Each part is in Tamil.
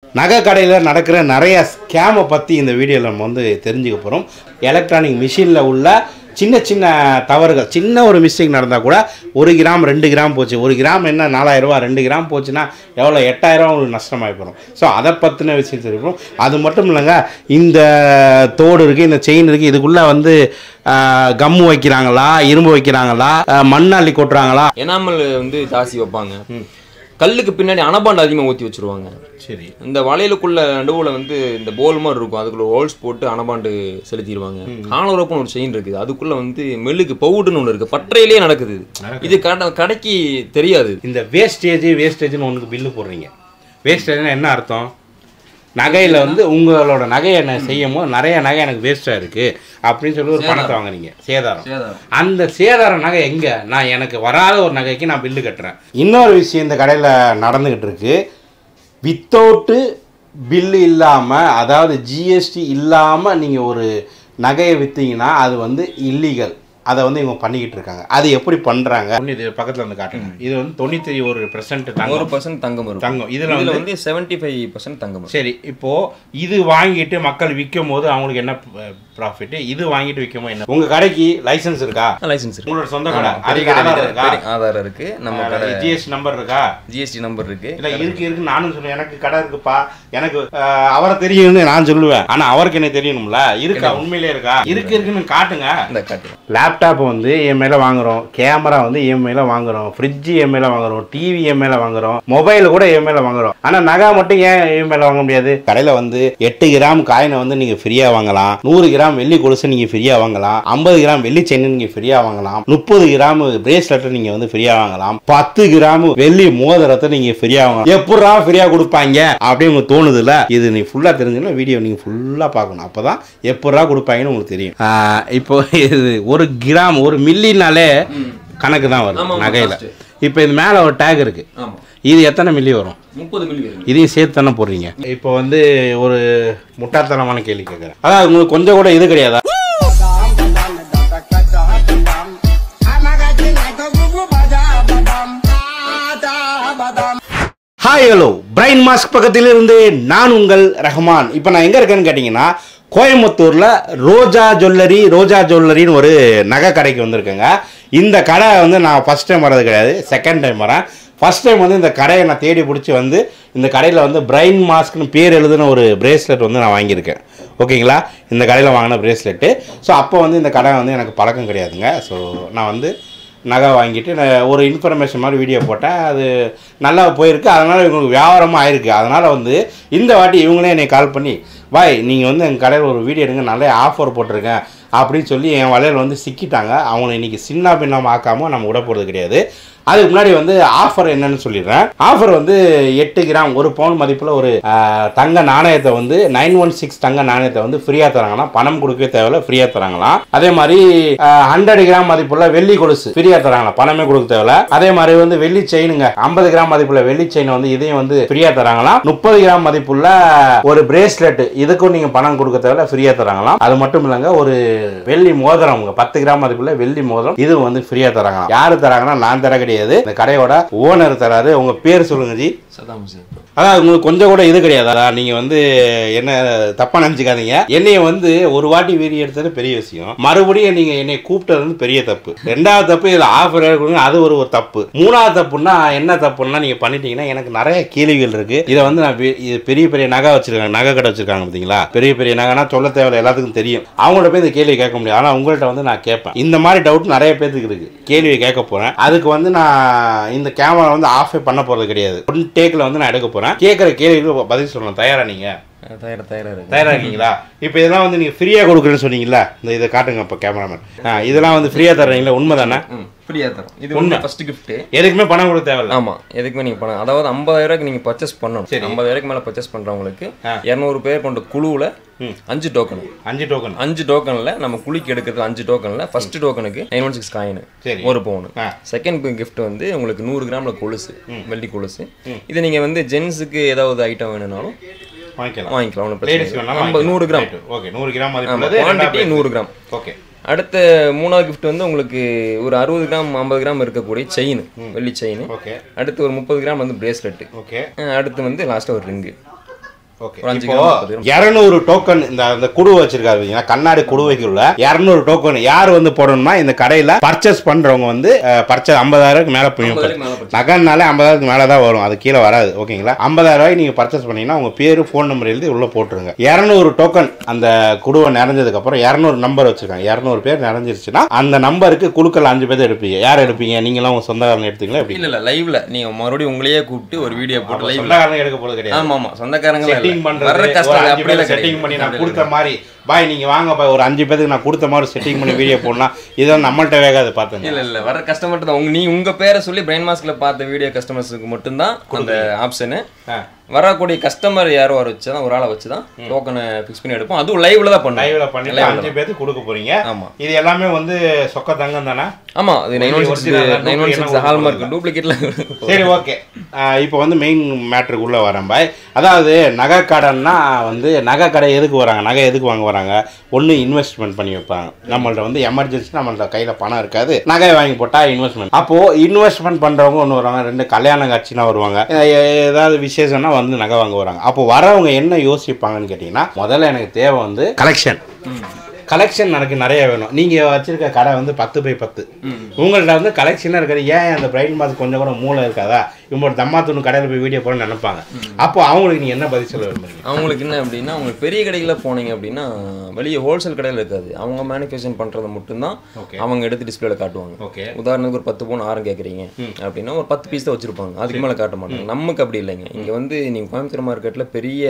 நகை கடையில் நடக்கிற நிறைய ஸ்கேமை பற்றி இந்த வீடியோவில் நம்ம வந்து தெரிஞ்சுக்க போகிறோம் எலக்ட்ரானிக் மிஷினில் உள்ள சின்ன சின்ன தவறுகள் சின்ன ஒரு மிஸ்டேக் நடந்தால் கூட ஒரு கிராம் ரெண்டு கிராம் போச்சு ஒரு கிராம் என்ன நாலாயிரரூவா ரெண்டு கிராம் போச்சுன்னா எவ்வளோ எட்டாயிரரூவா உங்களுக்கு நஷ்டமாகி போகிறோம் ஸோ அதை பற்றின விஷயம் தெரியும் அது மட்டும் இல்லைங்க இந்த தோடு இருக்குது இந்த செயின் இருக்குது இதுக்குள்ளே வந்து கம்மு வைக்கிறாங்களா இரும்பு வைக்கிறாங்களா ஆஹ் மண் அள்ளி கொட்டுறாங்களா எனாமல் வந்து ஜாஸ்தி வைப்பாங்க கல்லுக்கு பின்னாடி அனபாண்டு அதிகமாக ஊற்றி வச்சிருவாங்க சரி இந்த வளையலுக்குள்ள நடுவுல வந்து இந்த போல் மாதிரி இருக்கும் அதுக்குள்ள ஹோல்ஸ் போட்டு அனபாண்டு செலுத்திடுவாங்க காலரோப்புன்னு ஒரு செயின் இருக்குது அதுக்குள்ள வந்து மெல்லுக்கு பவுடுன்னு ஒன்று இருக்கு பற்றையிலேயே நடக்குது இது. இது கடை கடைக்கு தெரியாது இந்த வேஸ்டேஜ் வேஸ்டேஜ்னு ஒன்றுக்கு பில்லு போடுறீங்க வேஸ்டேஜ்னா என்ன அர்த்தம் நகையில் வந்து உங்களோட நகையை என்ன செய்யும் போது நிறைய நகை எனக்கு வேஸ்ட்டாக இருக்குது அப்படின்னு சொல்லி ஒரு பணத்தை வாங்குறீங்க சேதாரம் அந்த சேதார நகை எங்கே நான் எனக்கு வராத ஒரு நகைக்கு நான் பில்லு கட்டுறேன் இன்னொரு விஷயம் இந்த கடையில் நடந்துக்கிட்டு இருக்கு வித்தவுட்டு பில்லு இல்லாமல் அதாவது ஜிஎஸ்டி இல்லாமல் நீங்கள் ஒரு நகையை விற்றீங்கன்னா அது வந்து இல்லீகல் அதை வந்து இவங்க பண்ணிக்கிட்டு இருக்காங்க அது எப்படி பண்ணுறாங்க இது பக்கத்தில் வந்து காட்டுங்க இது வந்து தொண்ணூற்றி ஒரு பெர்சன்ட் ஒரு தங்கம் பர்சன்ட் தங்கம் வரும் தங்கம் இதில் இதுல வந்து வந்து செவன்டி ஃபைவ் பர்சன்ட் தங்கம் வரும் சரி இப்போ இது வாங்கிட்டு மக்கள் விற்கும் போது அவங்களுக்கு என்ன ப்ராஃபிட் இது வாங்கிட்டு விற்கும் போது என்ன உங்க கடைக்கு லைசென்ஸ் இருக்கா லைசன்ஸ் இருக்கு உங்களோட சொந்த கடை ஆமா, பெரிய அதுக்கு கடை ஆதார் இது. இருக்கா பெரிய ஆதாரம் இருக்கு நம்ம கடை ஜிஎஸ்டி நம்பர் இருக்கா ஜிஎஸ்டி நம்பர் இருக்கு இல்ல இருக்கு இருக்கு நானும் சொல்லுவேன் எனக்கு கடை இருக்குப்பா எனக்கு அஹ், அவரை தெரியும்னு நான் சொல்லுவேன் ஆனா அவருக்கு என்ன தெரியணும்ல இருக்கா உண்மையிலே இருக்கா இருக்கு இருக்குன்னு காட்டுங்க இந்த காட்டு லேப்டாப் வந்து இஎம்ஐல வாங்குறோம் கேமரா வந்து இஎம்ஐல வாங்குறோம் ஃப்ரிட்ஜ் இஎம்ஐல வாங்குறோம் டிவி இஎம்ஐல வாங்குறோம் மொபைல் கூட இஎம்ஐல வாங்குறோம் ஆனா நகை மட்டும் ஏன் இஎம்ஐல வாங்க முடியாது கடையில வந்து எட்டு கிராம் காயினை வந்து நீங்க ஃப்ரீயா வாங்கலாம் நூறு கிராம் வெள்ளி கொலுசு நீங்க ஃப்ரீயா வாங்கலாம் ஐம்பது கிராம் வெள்ளி செயின் நீங்க ஃப்ரீயா வாங்கலாம் முப்பது கிராம் பிரேஸ்லெட் நீங்க வந்து ஃப்ரீயா வாங்கலாம் பத்து கிராம் வெள்ளி மோதிரத்தை நீங்க ஃப்ரீயா வாங்கலாம் எப்படா ஃப்ரீயா கொடுப்பாங்க அப்படின்னு உங்களுக்கு தோணுதுல இது நீ ஃபுல்லா தெரிஞ்சுன்னா வீடியோ நீங்க ஃபுல்லா பார்க்கணும் அப்பதான் எப்படா கொடுப்பாங்கன்னு உங்களுக்கு தெரியும் ஆஹ் இப்போ இது ஒரு கிராம் ஒரு மில்லினாலே கணக்கு தான் ஆமா, வரும் ஆமா, நகையில first. இப்போ இது மேல ஒரு டேக் இருக்கு ஆமா இது எத்தனை மில்லி வரும் முப்பது மில்லி வரும் இதையும் சேர்த்து தானே போடுறீங்க இப்போ வந்து ஒரு முட்டாள்தனமான கேள்வி கேட்குறேன் அதான் உங்களுக்கு கொஞ்சம் கூட இது கிடையாதா ஹாய் ஹலோ பிரைன் மாஸ்க் பக்கத்தில் இருந்து நான் உங்கள் ரஹ்மான் இப்போ நான் எங்கே இருக்கேன்னு கேட்டிங்கன்னா கோயம்புத்தூரில் ரோஜா ஜுவல்லரி ரோஜா ஜுவல்லரின்னு ஒரு நகை கடைக்கு வந்திருக்கேங்க இந்த கடை வந்து நான் ஃபஸ்ட் டைம் வர்றது கிடையாது செகண்ட் டைம் வரேன் ஃபஸ்ட் டைம் வந்து இந்த கடையை நான் தேடி பிடிச்சி வந்து இந்த கடையில் வந்து பிரைன் மாஸ்க்னு பேர் எழுதின ஒரு பிரேஸ்லெட் வந்து நான் வாங்கியிருக்கேன் ஓகேங்களா இந்த கடையில் வாங்கின பிரேஸ்லெட்டு ஸோ அப்போ வந்து இந்த கடை வந்து எனக்கு பழக்கம் கிடையாதுங்க ஸோ நான் வந்து நகை வாங்கிட்டு நான் ஒரு இன்ஃபர்மேஷன் மாதிரி வீடியோ போட்டேன் அது நல்லா போயிருக்கு அதனால் இவங்களுக்கு வியாபாரமாக ஆயிருக்கு அதனால் வந்து இந்த வாட்டி இவங்களே என்னை கால் பண்ணி பாய் நீங்கள் வந்து எங்கள் கடையில் ஒரு வீடியோ எடுங்க நல்ல ஆஃபர் போட்டிருக்கேன் அப்படின்னு சொல்லி என் வலையில் வந்து சிக்கிட்டாங்க அவங்கள இன்றைக்கி சின்ன பின்னமாக ஆக்காமல் நம்ம விட போகிறது கிடையாது அதுக்கு முன்னாடி வந்து ஆஃபர் என்னன்னு சொல்லிடுறேன் ஆஃபர் வந்து எட்டு கிராம் ஒரு பவுன் மதிப்பில் ஒரு ஆஹ், தங்க நாணயத்தை வந்து நைன் ஒன் சிக்ஸ் தங்க நாணயத்தை வந்து ஃப்ரீயாக தராங்களாம் பணம் கொடுக்கவே தேவையில்ல ஃப்ரீயாக தராங்களாம் அதே மாதிரி ஹண்ட்ரட் கிராம் மதிப்புள்ள வெள்ளி கொலுசு ஃப்ரீயாக தராங்களாம் பணமே கொடுக்க தேவையில்ல அதே மாதிரி வந்து வெள்ளி செயினுங்க ஐம்பது கிராம் மதிப்புள்ள வெள்ளி செயின் வந்து இதையும் வந்து ஃப்ரீயாக தராங்களாம் முப்பது கிராம் மதிப்புள்ள ஒரு பிரேஸ்லெட் இதுக்கும் நீங்கள் பணம் கொடுக்க தேவையில்ல ஃப்ரீயாக தராங்களாம் அது மட்டும் இல்லைங்க ஒரு வெள்ளி மோதிரம் பத்து கிராம் மதிப்புள்ள வெள்ளி மோதிரம் இது வந்து ஃப்ரீயாக தராங்களாம் யாரு தராங்கன்னா நான் தர கிடையாது இந்த கடையோட ஓனர் தராரு உங்க பேர் சொல்லுங்க ஜி சதாம் சார் அதான் உங்களுக்கு கொஞ்சம் கூட இது கிடையாதா நீங்க வந்து என்ன தப்பா நினைச்சுக்காதீங்க என்னைய வந்து ஒரு வாட்டி வீடியோ எடுத்தது பெரிய விஷயம் மறுபடியும் நீங்க என்னை கூப்பிட்டது வந்து பெரிய தப்பு ரெண்டாவது தப்பு இதுல ஆஃபர் கொடுங்க அது ஒரு ஒரு தப்பு மூணாவது தப்புன்னா என்ன தப்புன்னா நீங்க பண்ணிட்டீங்கன்னா எனக்கு நிறைய கேள்விகள் இருக்கு இதை வந்து நான் பெ- இது பெரிய பெரிய நகை வச்சிருக்காங்க நகை கடை வச்சிருக்காங்க பார்த்தீங்களா பெரிய பெரிய நகைனா சொல்ல தேவையில்ல எல்லாத்துக்கும் தெரியும் அவங்கள்ட்ட போய் இந்த கேள்வி கேட்க முடியாது ஆனால் உங்கள்கிட்ட வந்து நான் கேட்பேன் இந்த மாதிரி டவுட் நிறைய பேத்துக்கு இருக்கு கேள்வி கேட்க போறேன் அதுக்கு வந்து நான் இந்த கேமரா வந்து ஆஃபே பண்ண போறது கிடையாது ஒன் டேக்கில் வந்து நான் எடுக்க போறேன் கேட்குற கேள்விக்கு பதில் சொல்லணும் தயாரா நீங்க தயாரா தயாரா இருக்கு தயாரா இருக்கீங்களா இப்போ இதெல்லாம் வந்து நீங்க ஃப்ரீயா கொடுக்குறேன்னு சொன்னீங்கல்ல இந்த இதை காட்டுங்க இப்போ கேமராமேன் ஆ இதெல்லாம் வந்து ஃப்ரீயா தர்றீங்களா உண்மை தானே ம் ஃப்ரீயா தரோம் இது வந்து ஃபர்ஸ்ட் gift எதுக்குமே பணம் கொடுக்க தேவையில்ல ஆமா எதுக்குமே நீங்க பண்ணலாம் அதாவது 50000 ரூபாய்க்கு நீங்க பர்ச்சேஸ் பண்ணணும் சரி. 50000 ரூபாய்க்கு மேல பர்ச்சேஸ் பண்றவங்களுக்கு ஆ. 200 பேர் கொண்ட குழுவுல ம். அஞ்சு டோக்கன் அஞ்சு டோக்கன் அஞ்சு டோக்கன்ல நம்ம குளிக்கு எடுக்கிறது அஞ்சு டோக்கன்ல ஃபர்ஸ்ட் டோக்கனுக்கு நைன் ஒன் சிக்ஸ் காயின் சரி. ஒரு பவுன் ஆ. செகண்ட் கிஃப்ட் வந்து உங்களுக்கு நூறு கிராம்ல கொலுசு வெள்ளி கொலுசு இது நீங்க வந்து ஜென்ஸுக்கு ஏதாவது ஐட்டம் வேணும்னாலும் வாங்கிக்கலாம் வாங்கிக்கலாம் ஒன்றும் லேடிஸ் பிரச்சனை வேணாலும் ஐம்பது நூறு கிராம் ஓகே நூறு கிராம் ஆமா மதிப்புள்ளது குவான்டிட்டி நூறு கிராம் ஓகே அடுத்த மூணாவது gift வந்து உங்களுக்கு ஒரு அறுபது கிராம் ஐம்பது கிராம் இருக்கக்கூடிய செயின் வெள்ளி செயின் ஓகே அடுத்து ஒரு முப்பது கிராம் வந்து பிரேஸ்லெட் ஓகே அடுத்து வந்து லாஸ்ட்டாக ஒரு ரிங்கு ஓகே ஒரு அஞ்சு இப்போ கிராம் பத்து கிராம். இரநூறு டோக்கன் இந்த அந்த குடு வச்சிருக்காரு பார்த்தீங்கன்னா கண்ணாடி குடுவைக்குள்ள இரநூறு டோக்கன் யார் வந்து போடணும்னா இந்த கடையில பர்ச்சேஸ் பண்றவங்க வந்து பர்ச்சேஸ் ஐம்பதாயிரத்துக்கு மேல புரியும் ஐம்பதாயிரத்துக்கு மேல purchase. நகைனாலே ஐம்பதாயிரத்துக்கு மேல தான் வரும் அது கீழே வராது ஓகேங்களா ஐம்பதாயிரம் ரூபாய் நீங்க பர்ச்சேஸ் பண்ணீங்கன்னா உங்க பேரு ஃபோன் நம்பர் எழுதி உள்ள போட்டுருங்க இரநூறு டோக்கன் அந்த குடுவை நிறைஞ்சதுக்கு அப்புறம் இரநூறு நம்பர் வச்சிருக்காங்க இரநூறு பேர் நிறைஞ்சிருச்சுன்னா அந்த நம்பருக்கு குழுக்கள் அஞ்சு பேர் எடுப்பீங்க யார் எடுப்பீங்க நீங்களும் உங்க சொந்தக்காரங்க எடுத்தீங்களா எப்படி இல்ல இல்ல லைவ்ல நீங்க மறுபடியும் உங்களையே கூப்பிட்டு ஒரு வீடியோ போட்டு லைவ்ல சொந்தக்காரங்க எடுக்க போறது கிடையாது ஆமா ஆமா சொந்தக்காரங்க செட்டிங் வர்ற பண்றது கஷ்டம் ஒரு அஞ்சு அப்படி பேர் செட்டிங் பண்ணி நான் கொடுத்த மாதிரி பாய் நீங்க வாங்க பாய் ஒரு அஞ்சு பேருக்கு நான் கொடுத்த மாதிரி செட்டிங் பண்ணி வீடியோ போடலாம் இதெல்லாம் நம்மள்ட்ட வேகாது பாத்துங்க இல்ல இல்ல வர கஸ்டமர் தான் உங்க நீ உங்க பேரை சொல்லி பிரைன் மாஸ்க்ல பார்த்த வீடியோ கஸ்டமர்ஸ்க்கு மட்டும்தான் அந்த ஆப்ஷனு ஆ. வரக்கூடிய கஸ்டமர் யாரோ வர வச்சு தான் ஒரு ஆளை வச்சு தான் டோக்கனை ஃபிக்ஸ் பண்ணி எடுப்போம் அதுவும் லைவ்ல தான் பண்ணுவோம் லைவ்ல பண்ணிட்டு Live ல அஞ்சு பேருக்கு கொடுக்க போறீங்க ஆமா இது எல்லாமே வந்து சொக்க தங்கம் தானே ஆமா அது நைன் ஒன் சிக்ஸ் original ஆ நைன் ஒன் duplicate சிக்ஸ் எல்லாம் ஹால்மார்க் டூப்ளிகேட்ல சரி ஓகே இப்போ வந்து மெயின் மேட்ருக்குள்ளே வரேன் பாய் அதாவது நகை கடைன்னா வந்து நகை கடை எதுக்கு வராங்க நகை எதுக்கு வாங்க வராங்க ஒன்று இன்வெஸ்ட்மெண்ட் பண்ணி வைப்பாங்க நம்மள்ட்ட வந்து எமர்ஜென்சி நம்மள்ட்ட கையில் பணம் இருக்காது நகை வாங்கி போட்டால் இன்வெஸ்ட்மெண்ட் அப்போது இன்வெஸ்ட்மெண்ட் பண்ணுறவங்க ஒன்று வருவாங்க ரெண்டு கல்யாண காட்சினா வருவாங்க எ- எ- ஏதாவது விசேஷம்னா வந்து நகை வாங்க வராங்க அப்போ வரவங்க என்ன யோசிப்பாங்கன்னு கேட்டிங்கன்னா முதல்ல எனக்கு தேவை வந்து கலெக்ஷன் கலெக்ஷன் எனக்கு நிறைய வேணும் நீங்கள் வச்சிருக்க கடை வந்து பத்து பை பத்து உங்கள்ட்ட வந்து கலெக்ஷனாக இருக்காது ஏன் அந்த பிரைட் மாஸ் கொஞ்சம் கூட மூளை இருக்காதா இவங்களோட தம்மா துணு கடையில் போய் வீடியோ போட நினைப்பாங்க அப்போ அவங்களுக்கு நீங்கள் என்ன பதில் சொல்ல விரும்புறீங்க அவங்களுக்கு என்ன அப்படின்னா உங்களுக்கு பெரிய கடைகளில் போனீங்க அப்படின்னா வெளியே ஹோல்சேல் கடையில் இருக்காது அவங்க மேனுஃபேக்சர் பண்ணுறதை மட்டும்தான் Okay. அவங்க எடுத்து டிஸ்பிளேல காட்டுவாங்க ஓகே உதாரணத்துக்கு ஒரு பத்து பவுன் ஆரம் கேட்குறீங்க அப்படின்னா ஒரு பத்து பீஸ் தான் வச்சிருப்பாங்க அதுக்கு மேலே காட்ட மாட்டாங்க நமக்கு அப்படி இல்லைங்க இங்கே வந்து நீங்கள் கோயம்புத்தூர் மார்க்கெட்டில் பெரிய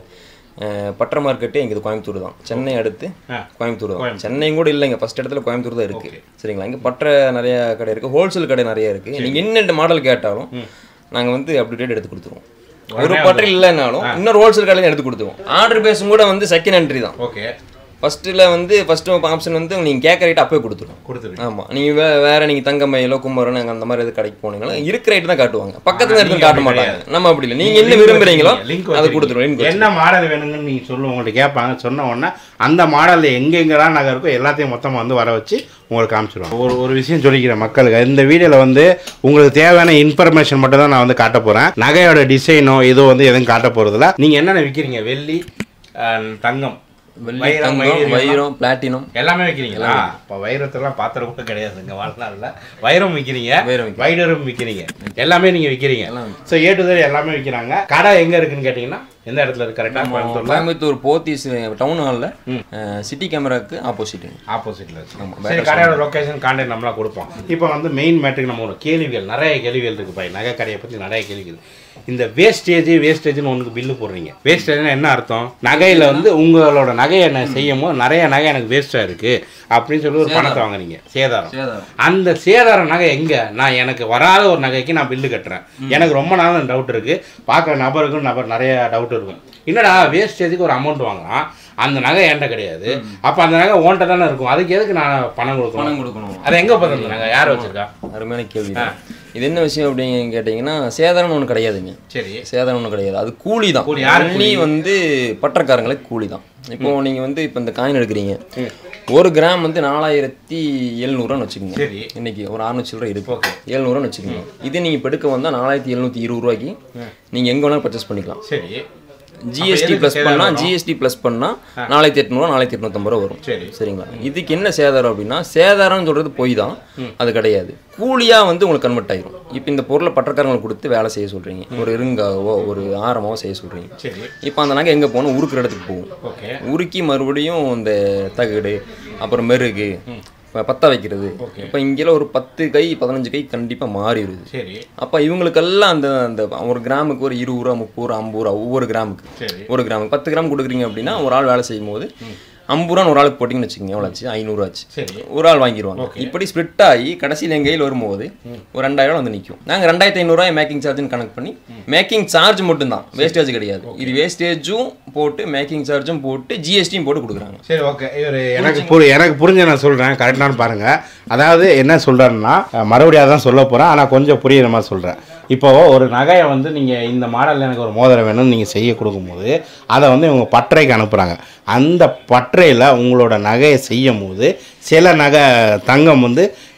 அஹ், பட்டற மார்க்கெட்டே இங்கே கோயம்புத்தூர் தான் சென்னை அடுத்து ஆ. கோயம்புத்தூர் தான் சென்னையும் கூட இல்லைங்க ஃபர்ஸ்ட் இடத்துல கோயம்புத்தூர் தான் இருக்குது சரிங்களா இங்கே பட்டற நிறைய கடை இருக்குது ஹோல்சேல் கடை நிறைய இருக்குது நீங்கள் என்ன மாடல் கேட்டாலும் நாங்கள் வந்து அப்டேட் எடுத்து கொடுத்துருவோம் ஒரு பட்டறை இல்லைனாலும் இன்னொரு ஹோல்சேல் கடையில் எடுத்து கொடுத்துருவோம் ஆர்டர் பேஸும் கூட வந்து செகண்ட் என்ட்ரி தான் ஓகே ஃபர்ஸ்ட்டில் வந்து ஃபஸ்ட்டு ஆப்ஷன் வந்து நீங்கள் கேட்குற ரேட் அப்போயே கொடுத்துரும் கொடுத்துருங்க ஆமாம் நீங்கள் வே வேறு நீங்கள் தங்கமயிலோ குமரன் அங்கே அந்த மாதிரி எது கடைக்கு போனீங்களா இருக்கிற ரேட் தான் காட்டுவாங்க பக்கத்துல ஆனா, எடுத்து நீங்க காட்ட அப்படி மாட்டாங்க நம்ம அப்படி இல்லை நீங்கள் என்ன விரும்புறீங்களோ லிங்க் அதை கொடுத்துருவோம் link என்ன மாடல் வேணுங்கன்னு நீங்கள் சொல்லுவோம் உங்கள்ட்ட கேட்பாங்க சொன்ன உடனே அந்த மாடலில் எங்கெங்கெல்லாம் நகை இருக்கோ எல்லாத்தையும் மொத்தமாக வந்து வர வச்சு உங்களுக்கு காமிச்சிருவோம் ஒரு ஒரு விஷயம் சொல்லிக்கிறேன் மக்களுக்கு இந்த வீடியோவில் வந்து உங்களுக்கு தேவையான இன்ஃபர்மேஷன் மட்டும் தான் நான் வந்து காட்ட போகிறேன் நகையோட டிசைனோ ஏதோ வந்து எதுவும் காட்ட போகிறதில்ல நீங்கள் என்னென்ன விற்கிறீங்க வெள்ளி அஹ், தங்கம் வெள்ளி வைரம், தங்கம் வைரம் வைரம் பிளாட்டினம் எல்லாமே வைக்கிறீங்களா இப்போ வைரத்தெல்லாம் பாத்திரம் கூட கிடையாதுங்க வாழ்நாளில் வைரம் விற்கிறீங்க வைரம் விக்கிறோம். வைடரும் விற்கிறீங்க எல்லாமே நீங்கள் விற்கிறீங்க ஸோ ஏ டு எல்லாமே விற்கிறாங்க கடை எங்கே இருக்குன்னு கேட்டிங்கன்னா எந்த இடத்துல இருக்கு கரெக்டாக கோயம்புத்தூர்ல கோயம்புத்தூர் போத்தீஸ் டவுன் ஹாலில் சிட்டி கேமராக்கு ஆப்போசிட் ஆப்போசிட்ல இருக்கு சரி கடையோட லொகேஷன் கான்டாக்ட் நம்மளாம் கொடுப்போம் இப்போ வந்து மெயின் மேட்ருக்கு நம்ம ஒரு கேள்விகள் நிறைய கேள்விகள் இருக்கு பாய் நகை கடையை பற்றி நிறைய கேள்விகள் இந்த வேஸ்டேஜ் வேஸ்டேஜ்னு ஒன்றுக்கு பில்லு போடுறீங்க வேஸ்டேஜ்னா என்ன அர்த்தம் நகையில் வந்து உங்களோட நகையை என்ன செய்யும் போது நிறைய நகை எனக்கு வேஸ்ட்டாக இருக்கு அப்படின்னு சொல்லி ஒரு பணத்தை வாங்குறீங்க சேதாரம் சேதாரம் அந்த சேதார நகை எங்க நான் எனக்கு வராத ஒரு நகைக்கு நான் பில்லு கட்டுறேன் எனக்கு ரொம்ப நாள் டவுட் இருக்கு பார்க்குற நபருக்கும் நபர் நிறைய டவுட் இருக்கும் என்னடா வேஸ்டேஜுக்கு ஒரு அமௌண்ட் வாங்கலாம் அந்த நகை என்கிட்ட கிடையாது அப்போ அந்த நகை ஓன்ட்ட தானே இருக்கும் அதுக்கு எதுக்கு நான் பணம் கொடுக்கணும் பணம் கொடுக்கணும் அது எங்க போகுது அந்த நகை யார் வச்சிருக்கா அருமையான கேள்வி தான். இது என்ன விஷயம் அப்படின்னு கேட்டிங்கன்னா சேதாரம்னு ஒன்று கிடையாதுங்க சரி சேதாரம் ஒன்றும் கிடையாது அது கூலி தான் கூலி, யாருக்கு கூலி வந்து பட்டக்காரங்களுக்கு கூலி தான் இப்போ நீங்கள் வந்து இப்போ இந்த காயின் எடுக்கிறீங்க ஒரு கிராம் வந்து நாலாயிரத்தி எழுநூறுவான்னு வச்சுக்கோங்க சரி இன்னைக்கு ஒரு அறுநூறு ரூபா இருக்கு எழுநூறுவான்னு வச்சுக்கோங்க இது நீங்கள் இப்போ எடுக்க வந்தால் நாலாயிரத்தி எழுநூற்றி இருபது ரூபாய்க்கு நீங்கள் எங்கே வேணாலும் பர்ச்சேஸ் பண்ணிக்கலாம் சரி ஜிஎஸ்டி எதுக்கு ப்ளஸ் சேதாரம் பண்ணால் ஜிஎஸ்டி ப்ளஸ் பண்ணால் நாலாயிரத்தி எட்நூறுவா நாலாயிரத்தி எட்நூத்தம்பது ரூபா வரும் சரி சரிங்களா இதுக்கு என்ன சேதாரம் அப்படின்னா சேதாரம்னு சொல்கிறது பொய் தான் அது கிடையாது கூலியாக வந்து உங்களுக்கு கன்வெர்ட் ஆயிரும் இப்போ இந்த பொருளை பட்டக்காரங்களுக்கு கொடுத்து வேலை செய்ய சொல்கிறீங்க ஒரு இருங்காவோ ஒரு ஆரமாவோ செய்ய சொல்கிறீங்க சரி இப்போ அந்த நகை எங்கே போகணும் உருக்குற இடத்துக்கு போகும் ஓகே உருக்கி மறுபடியும் இந்த தகடு அப்புறம் மெருகு ப- பத்த வைக்கிறது இப்போ இங்கெல்லாம் ஒரு பத்து கை பதினஞ்சு கை கண்டிப்பாக மாறிடுது சரி அப்போ இவங்களுக்கெல்லாம் அந்த அந்த ஒரு கிராமுக்கு ஒரு இருபது ரூபா முப்பது ரூபா ஐம்பது ரூபா ஒவ்வொரு கிராமுக்கு சரி ஒரு கிராமுக்கு பத்து கிராம் கொடுக்குறீங்க அப்படின்னா ஒரு ஆள் வேலை செய்யும் போது ஐம்பது ரூபா ஒரு ஆளுக்கு போட்டிங்கன்னு வச்சுக்கோங்க எவ்வளோ ஆச்சு ஐநூறு ஆச்சு சரி ஒரு ஆள் வாங்கிடுவாங்க இப்படி ஸ்ப்ளிட் ஆகி கடைசியில் எங்கள் கையில் வரும்போது ஒரு ரெண்டாயிரம் வந்து நிற்கும் நாங்கள் ரெண்டாயிரத்தி ஐநூறுரூவா மேக்கிங் சார்ஜ்னு கணக்கு பண்ணி மேக்கிங் சார்ஜ் மட்டும்தான் வேஸ்டேஜ் கிடையாது இது வேஸ்டேஜும் போட்டு மேக்கிங் சார்ஜும் போட்டு ஜிஎஸ்டியும் போட்டு கொடுக்குறாங்க சரி ஓகே இவர் எனக்கு புரி எனக்கு புரிஞ்ச நான் சொல்கிறேன் கரெக்டானு பாருங்க அதாவது என்ன சொல்கிறாருன்னா மறுபடியும் அதான் சொல்ல போகிறேன் ஆனால் கொஞ்சம் புரியுற மாதிரி சொல்கிறேன் இப்போ ஒரு நகையை வந்து நீங்கள் இந்த மாடலில் எனக்கு ஒரு மோதிரம் வேணும்னு நீங்கள் செய்ய கொடுக்கும்போது அதை வந்து இவங்க பட்டறைக்கு அனுப்புகிறாங்க அந்த பட்டறையில் உங்களோட நகையை செய்யும் போது சில நகை தங்கம் வந்து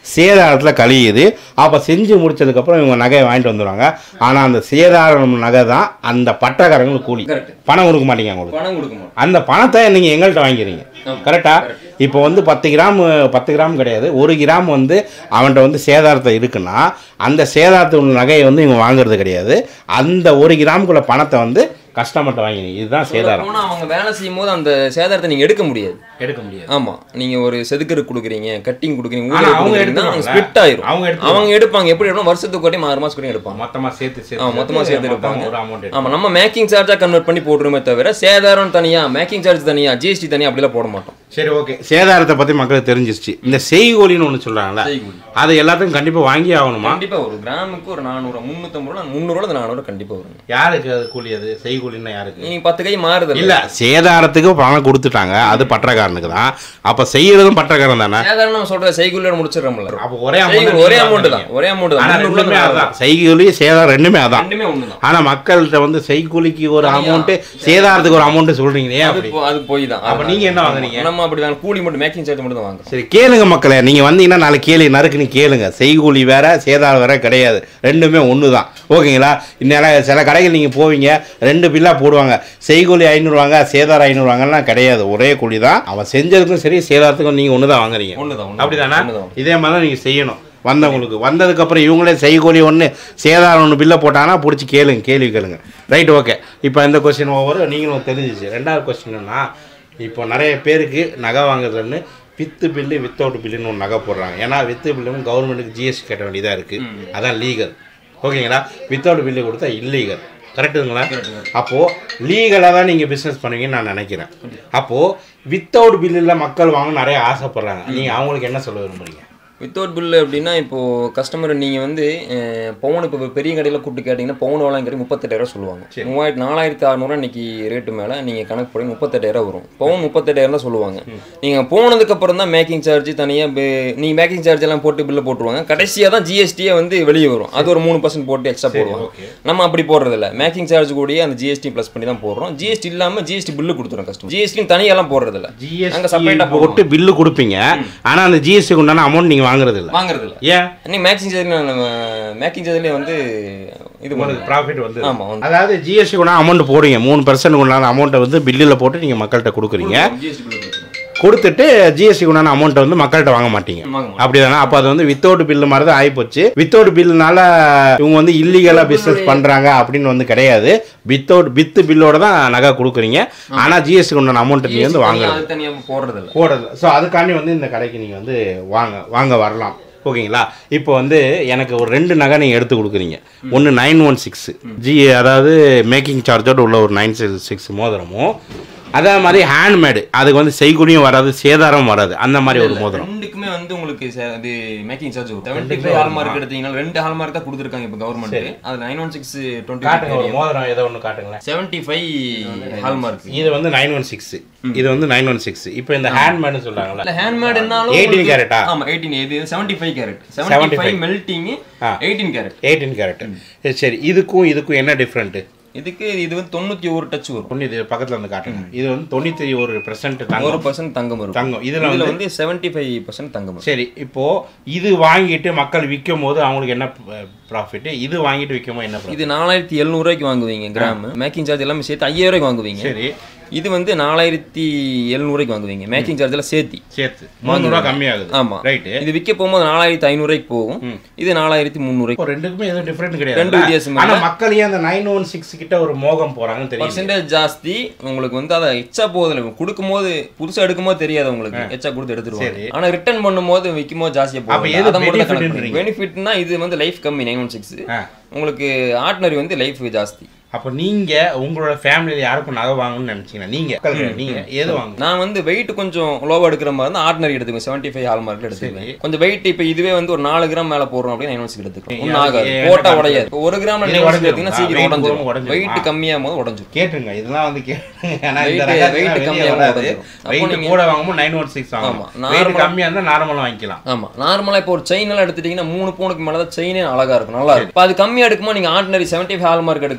சேதாரத்தில் கழியுது அப்போ செஞ்சு முடிச்சதுக்கப்புறம் இவங்க நகையை வாங்கிட்டு வந்துடுவாங்க ஆனால் அந்த சேதாரம் நகை தான் அந்த பட்டக்காரங்களுக்கு கூலி Correct. பணம் கொடுக்க மாட்டீங்க அவங்களுக்கு பணம் கொடுக்க மாட்டோம் அந்த பணத்தை நீங்கள் எங்கள்கிட்ட வாங்கிக்கிறீங்க ஆமா. கரெக்டா இப்போ வந்து பத்து கிராம் பத்து கிராம் கிடையாது ஒரு கிராம் வந்து அவன்கிட்ட வந்து சேதாரத்தை இருக்குன்னா அந்த சேதாரத்தில் உள்ள நகையை வந்து இவங்க வாங்குறது கிடையாது அந்த ஒரு கிராமுக்குள்ள பணத்தை வந்து கஸ்டமர்கிட்ட வாங்கினீங்க இதுதான் சேதாரம் போனா அவங்க வேலை செய்யும் போது அந்த சேதாரத்தை நீங்க எடுக்க முடியாது எடுக்க முடியாது ஆமா நீங்க ஒரு செதுக்கருக்கு கொடுக்குறீங்க கட்டிங் கொடுக்குறீங்க ஆனா ஊழல் அவங்க கொடுக்குறீங்கன்னா எடுத்துருவாங்க. ஸ்பிட் ஆயிரும் அவங்க எடுத்துருவாங்க. அவங்க எடுப்பாங்க எப்படி எடுப்பாங்க வருஷத்துக்கு ஒரு ஆறு மாசத்துக்கு வரையும் எடுப்பாங்க மொத்தமாக சேர்த்து ஆ மொத்தமா சேர்த்து எடுப்பாங்க ஒரு அமௌண்ட் ஆமா நம்ம மேக்கிங் சார்ஜா கன்வெர்ட் பண்ணி போட்டுருமே தவிர சேதாரம் தனியா மேக்கிங் சார்ஜ் தனியா ஜிஎஸ்டி தனியா அப்படிலாம் போட மாட்டோம் சரி ஓகே சேதாரத்தை பற்றி மக்களுக்கு தெரிஞ்சிருச்சு இந்த செய்கோலின்னு ஒன்று சொல்கிறாங்களே செய்கூலி. அது எல்லாத்துக்கும் கண்டிப்பாக வாங்கி ஆகணுமா கண்டிப்பா ஒரு கிராமுக்கு ஒரு நானூறு முந்நூற்றம்பது ரூபா முந்நூறுவா நானூறு கண்டிப்பா வரும் யாருக்கு அது கூலி அது செய்கூலின்னா யாருக்கு நீங்க பத்து கை மாறுது இல்ல சேதாரத்துக்கு பணம் கொடுத்துட்டாங்க அது பட்டக்காரனுக்கு தான் அப்ப செய்யறதும் பட்டக்காரன் தானே சேதாரம் நம்ம சொல்ற செய்கூலியோட முடிச்சிடறோம்ல அப்ப ஒரே செய்கூலி amount ஒரே நீங்க அமௌண்ட் தான் வாங்குறீங்க. ஒரே அமௌண்ட் ஆனா தான் ரெண்டுமே முந்நூறுல அதான் செய்கூலி சேதாரம் ரெண்டுமே அதான் ரெண்டுமே ஒன்று தான் ஆனா மக்கள்கிட்ட வந்து செய்கூலிக்கு ஒரு அமௌண்ட் சேதாரத்துக்கு ஒரு அமௌண்ட் சொல்றீங்க ஏன் அது அப்படி போ- அது போய் தான் அப்ப நீங்க என்ன வாங்குறீங்க நம்ம அப்படி வாங்க கூலி மட்டும் மேக்கிங் சார்ஜ் மட்டும் தான் வாங்குறோம் சரி கேளுங்க மக்களே நீங்க வந்தீங்கன்னா நாலு கேள்வி நறுக்குன்னு கேளுங்க செய்கூலி வேற சேதாரம் வேற கிடையாது ரெண்டுமே ஒன்று தான் ஓகேங்களா இன்னும் சில கடைகள் நீங்க போவீங்க ரெண்டு பில்லா போடுவாங்க செய்கூலி ஐநூறுவாங்க சேதாரம் ஐநூறுவாங்கலாம் கிடையாது ஒரே கூலி தான் அவன் செஞ்சதுக்கும் சரி சேதாரத்துக்கும் நீங்க ஒன்று தான் வாங்குறீங்க ஒன்று தான் அப்படிதானே ஒண்ணுதான். இதே மாதிரி தான் நீங்கள் செய்யணும் வந்தவங்களுக்கு வந்ததுக்கப்புறம் இவங்களே செய்கூலி ஒன்று சேதாரம் ஒன்று பில்லை போட்டாங்கன்னா பிடிச்சி கேளுங்க கேள்வி கேளுங்க ரைட் ஓகே இப்போ இந்த கொஸ்டின் ஒவ்வொரு நீங்களும் தெரிஞ்சிச்சு ரெண்டாவது கொஸ்டின்னா இப்போ நிறைய பேருக்கு நகை வாங்குறதுன்னு வித்து பில்லு வித்தவுட் பில்லுன்னு ஒரு நகை போடுறாங்க ஏன்னா வித்து பில்லும் கவர்மெண்ட்டுக்கு ஜிஎஸ்டி கட்ட வேண்டியதாக இருக்குது அதான் லீகல் ஓகேங்களா வித்தவுட் பில்லு கொடுத்தா இல்லீகல் கரெக்டுங்களா அப்போது லீகலாக தான் நீங்கள் பிஸ்னஸ் பண்ணுவீங்கன்னு நான் நினைக்கிறேன் அப்போது வித்தவுட் பில்லில் மக்கள் வாங்க நிறைய ஆசைப்படுறாங்க நீங்கள் அவங்களுக்கு என்ன சொல்ல விரும்புறீங்க வித்தவுட் பில் அப்படின்னா இப்போ கஸ்டமர் நீங்க வந்து அஹ், பவுன் இப்போ பெரிய கடையில் கூப்பிட்டு கேட்டிங்கன்னா பவுன் வாழலாம் கேட்டு முப்பத்தெட்டாயிரம் சொல்லுவாங்க மூவாயிரத்தி நாலாயிரத்தி அறநூறுவா இன்னைக்கு ரேட்டு மேலே நீங்கள் கணக்கு போய் முப்பத்தெட்டாயிரம் வரும் பவுன் முப்பத்தெட்டாயிரம் தான் சொல்லுவாங்க நீங்கள் போனதுக்கு அப்புறம் தான் மேக்கிங் சார்ஜ் தனியாக நீங்கள் மேக்கிங் சார்ஜ் எல்லாம் போட்டு பில்லை போட்டுருவாங்க கடைசியாக தான் ஜிஎஸ்டியே வந்து வெளியே வரும் அது ஒரு மூணு பர்சன்ட் போட்டு எக்ஸ்ட்ரா போடுவாங்க okay. நம்ம அப்படி போடுறதில்ல மேக்கிங் சார்ஜ் கூடயே அந்த ஜிஎஸ்டி ப்ளஸ் பண்ணி தான் போடுறோம் ஜிஎஸ்டி இல்லாமல் ஜிஎஸ்டி பில்லு கொடுத்துரும் கஸ்டமர் ஜிஎஸ்டி தனியெல்லாம் போடுறதில்ல நாங்க ஜிஎஸ்டி செப்பரேட்டாக போட்டு போட்டு பில்லு கொடுப்பீங்க ஆனா அந்த ஜிஎஸ்டிக்கு உண்டான அமௌண்ட் நீங்க வாங்குறது இல்ல வாங்குறதில்ல ஏன் இன்னைக்கு மேக்கிங் சார்ஜ் நம்ம மேக்கிங் சார்ஜ்லேயே வந்து இது உங்களுக்கு பண்ணுது ப்ராஃபிட் வந்து ஆமா, வந்து. அதாவது ஜிஎஸ்டி உண்டான அமௌண்ட் போடுங்க மூணு பர்சன்ட் உண்டான அமௌண்ட்டை வந்து பில்லில் போட்டு நீங்க மக்கள்கிட்ட கொடுக்குறீங்க ஜிஎஸ்டி பில்லு கொடுத்துரும். கொடுத்துட்டு ஜிஎஸ்டி உண்டான அமௌண்ட்டை வந்து மக்கள்கிட்ட வாங்க மாட்டீங்க வாங்க மாட்டோம். அப்படிதானே அப்போ அது வந்து வித்தவுட் பில்லு மாதிரி தான் ஆகிப்போச்சு வித்தவுட் பில்லுனால இவங்க வந்து இல்லீகலாக பிஸ்னஸ் பண்ணுறாங்க அப்படின்னு வந்து கிடையாது வித்தவுட் வித்து பில்லோட தான் நகை கொடுக்குறீங்க ஆனால் ஜிஎஸ்டி உண்டான அமௌண்ட்டை நீங்கள் வந்து GST வாங்குறது தனியா- அது தனியாக போடுறதில்ல போடுறது ஸோ அதுக்காண்டி வந்து இந்த கடைக்கு நீங்கள் வந்து வாங்க வாங்க வரலாம் ஓகேங்களா இப்போ வந்து எனக்கு ஒரு ரெண்டு நகை நீங்கள் எடுத்து கொடுக்குறீங்க ஒன்று நைன் ஒன் சிக்ஸ் ஜி அதாவது மேக்கிங் சார்ஜோட உள்ள ஒரு நைன் சிக்ஸ் மோதிரமும் அதே மாதிரி ஹேண்ட்மேடு அதுக்கு வந்து செய்குலியும் வராது சேதாரம் வராது அந்த மாதிரி ஒரு மோதிரம் ரெண்டுக்குமே வந்து உங்களுக்கு ச- அது மேக்கிங் சார்ஜ் வரும் செவன்டி ஃபைவ் ஹால்மார்க் எடுத்தீங்கன்னா ரெண்டு ஹால்மார்க் தான் கொடுத்துருக்காங்க இப்போ கவர்மெண்ட் அது நைன் ஒன் சிக்ஸ் காட்டுங்க ஒரு டுவெண்ட்டி மோதிரம் ஏதோ ஒன்று காட்டுங்களேன் செவன்டி ஃபைவ் ஹால்மார்க் இது வந்து நைன் ஒன் சிக்ஸ் இது வந்து நைன் ஒன் சிக்ஸ் இப்போ இந்த ஹேண்ட்மேடுன்னு சொல்கிறாங்களே இல்ல ஹேண்ட்மேடுனாலும் 18 கேரட்டா? ஆமா எயிட்டீன் இது seventy five carat seventy five melting ஆ. எயிட்டீன் கேரட் எயிட்டீன் கேரட் சரி இதுக்கும் இதுக்கும் என்ன டிஃப்ரெண்ட்டு இதுக்கு இது வந்து தொண்ணூத்தி ஒரு டச் வரும் ஒன்று இது பக்கத்தில் வந்து காட்டுங்க இது வந்து தொண்ணூற்றி ஒரு பெர்சன்ட் ஒரு தங்கம் பர்சன்ட் தங்கம் வரும் தங்கம் இதுல இதுல வந்து வந்து செவன்டி ஃபைவ் பர்சன்ட் தங்கம் வரும் சரி இப்போ இது வாங்கிட்டு மக்கள் விற்கும் போது அவங்களுக்கு என்ன ப்ராஃபிட் இது வாங்கிட்டு விற்கும் போது என்ன profit? இது நாலாயிரத்தி எழுநூறுவாய்க்கு வாங்குவீங்க கிராம் மேக்கிங் சார்ஜ் எல்லாமே சேர்த்து ஐயாயிரம் ரூபாய்க்கு வாங்குவீங்க சரி இது வந்து நாலாயிரத்தி எழுநூறுவாய்க்கு வாங்குவீங்க மேக்கிங் சார்ஜ் எல்லாம் சேர்த்தி சேர்த்து முந்நூறுவா கம்மியாகுது ஆமா ரைட்டு இது விற்க போகும்போது நாலாயிரத்தி ஐநூறுவாய்க்கு போகும் இது நாலாயிரத்தி முந்நூறுவாய்க்கு இப்போ ரெண்டுக்குமே எதுவும் டிஃப்ரெண்ட் ரெண்டு கிடையாது வித்தியாசம் ஆனா மக்கள் ஏன் அந்த நைன் ஒன் சிக்ஸ் கிட்ட ஒரு மோகம் போறாங்கன்னு தெரியும் பர்சன்டேஜ் ஜாஸ்தி உங்களுக்கு வந்து அதை எச்சா போகுதுல கொடுக்கும்போது புதுசா எடுக்கும்போது தெரியாது உங்களுக்கு எச்சா கொடுத்து எடுத்துருவாங்க ஆனா ரிட்டர்ன் பண்ணும்போது விற்கும் போது ஜாஸ்தியா அப்ப போகும் எது அதை மட்டும் கணக்கு benefitன்றீங்க? பெனிஃபிட்னா இது வந்து லைஃப் கம்மி நைன் ஒன் சிக்ஸ் ஆ. உங்களுக்கு ஆர்டினரி வந்து லைஃப் ஜாஸ்தி அப்போ நீங்க உங்களோட ஃபேமிலியில யாருக்கும் நகை வாங்கணும்னு நினைச்சீங்கன்னா நீங்க மக்கள் கிடையாது. நீங்க எது வாங்க நான் வந்து வெயிட் கொஞ்சம் லோவா எடுக்கிற மாதிரி இருந்தால் ஆர்டினரி எடுத்துக்குவேன் செவன்டி ஃபைவ் ஹால் மார்க்ல எடுத்துக்குவேன் கொஞ்சம் வெயிட் இப்போ இதுவே வந்து ஒரு நாலு கிராம் மேல போடுறோம் அப்படின்னு நைன் ஒன் சிக்ஸ் எடுத்துக்கலாம் ஒன்றும் ஆகாது ஏன் போட்டா என்ன உடையாது இப்போ ஒரு கிராம் இது நைன் ஒன் உடைஞ்சிரும். எடுத்தீங்கன்னா சீக்கிரம் weight உடஞ்சிரும் போடும்போது உடைஞ்சிரும். வெயிட் கம்மியாகும் போது உடஞ்சிரும் கேட்டுங்க இதெல்லாம் வந்து கேட்டுங்க ஏன்னா இந்த Weight- ரகத்துல weight வெளிய கம்மியா வராது உடைஞ்சிரும். அப்போ வெயிட் நீங்க- கூட வாங்கும்போது நைன் ஒன் சிக்ஸ் வாங்கணும் ஆமா. வெயிட் normal- கம்மியா இருந்தா நார்மலா வாங்கிக்கலாம் ஆமா நார்மலா இப்போ ஒரு செயின் எல்லாம் எடுத்துட்டீங்கன்னா மூணு பவுனுக்கு மேல தான் செயினே அழகா இருக்கும் நல்லா இருக்கும் இப்போ அது கம்மியா எடுக்கும்போது நீங்க ordinary seventy five hallmark எடுக்கிறது நல்லது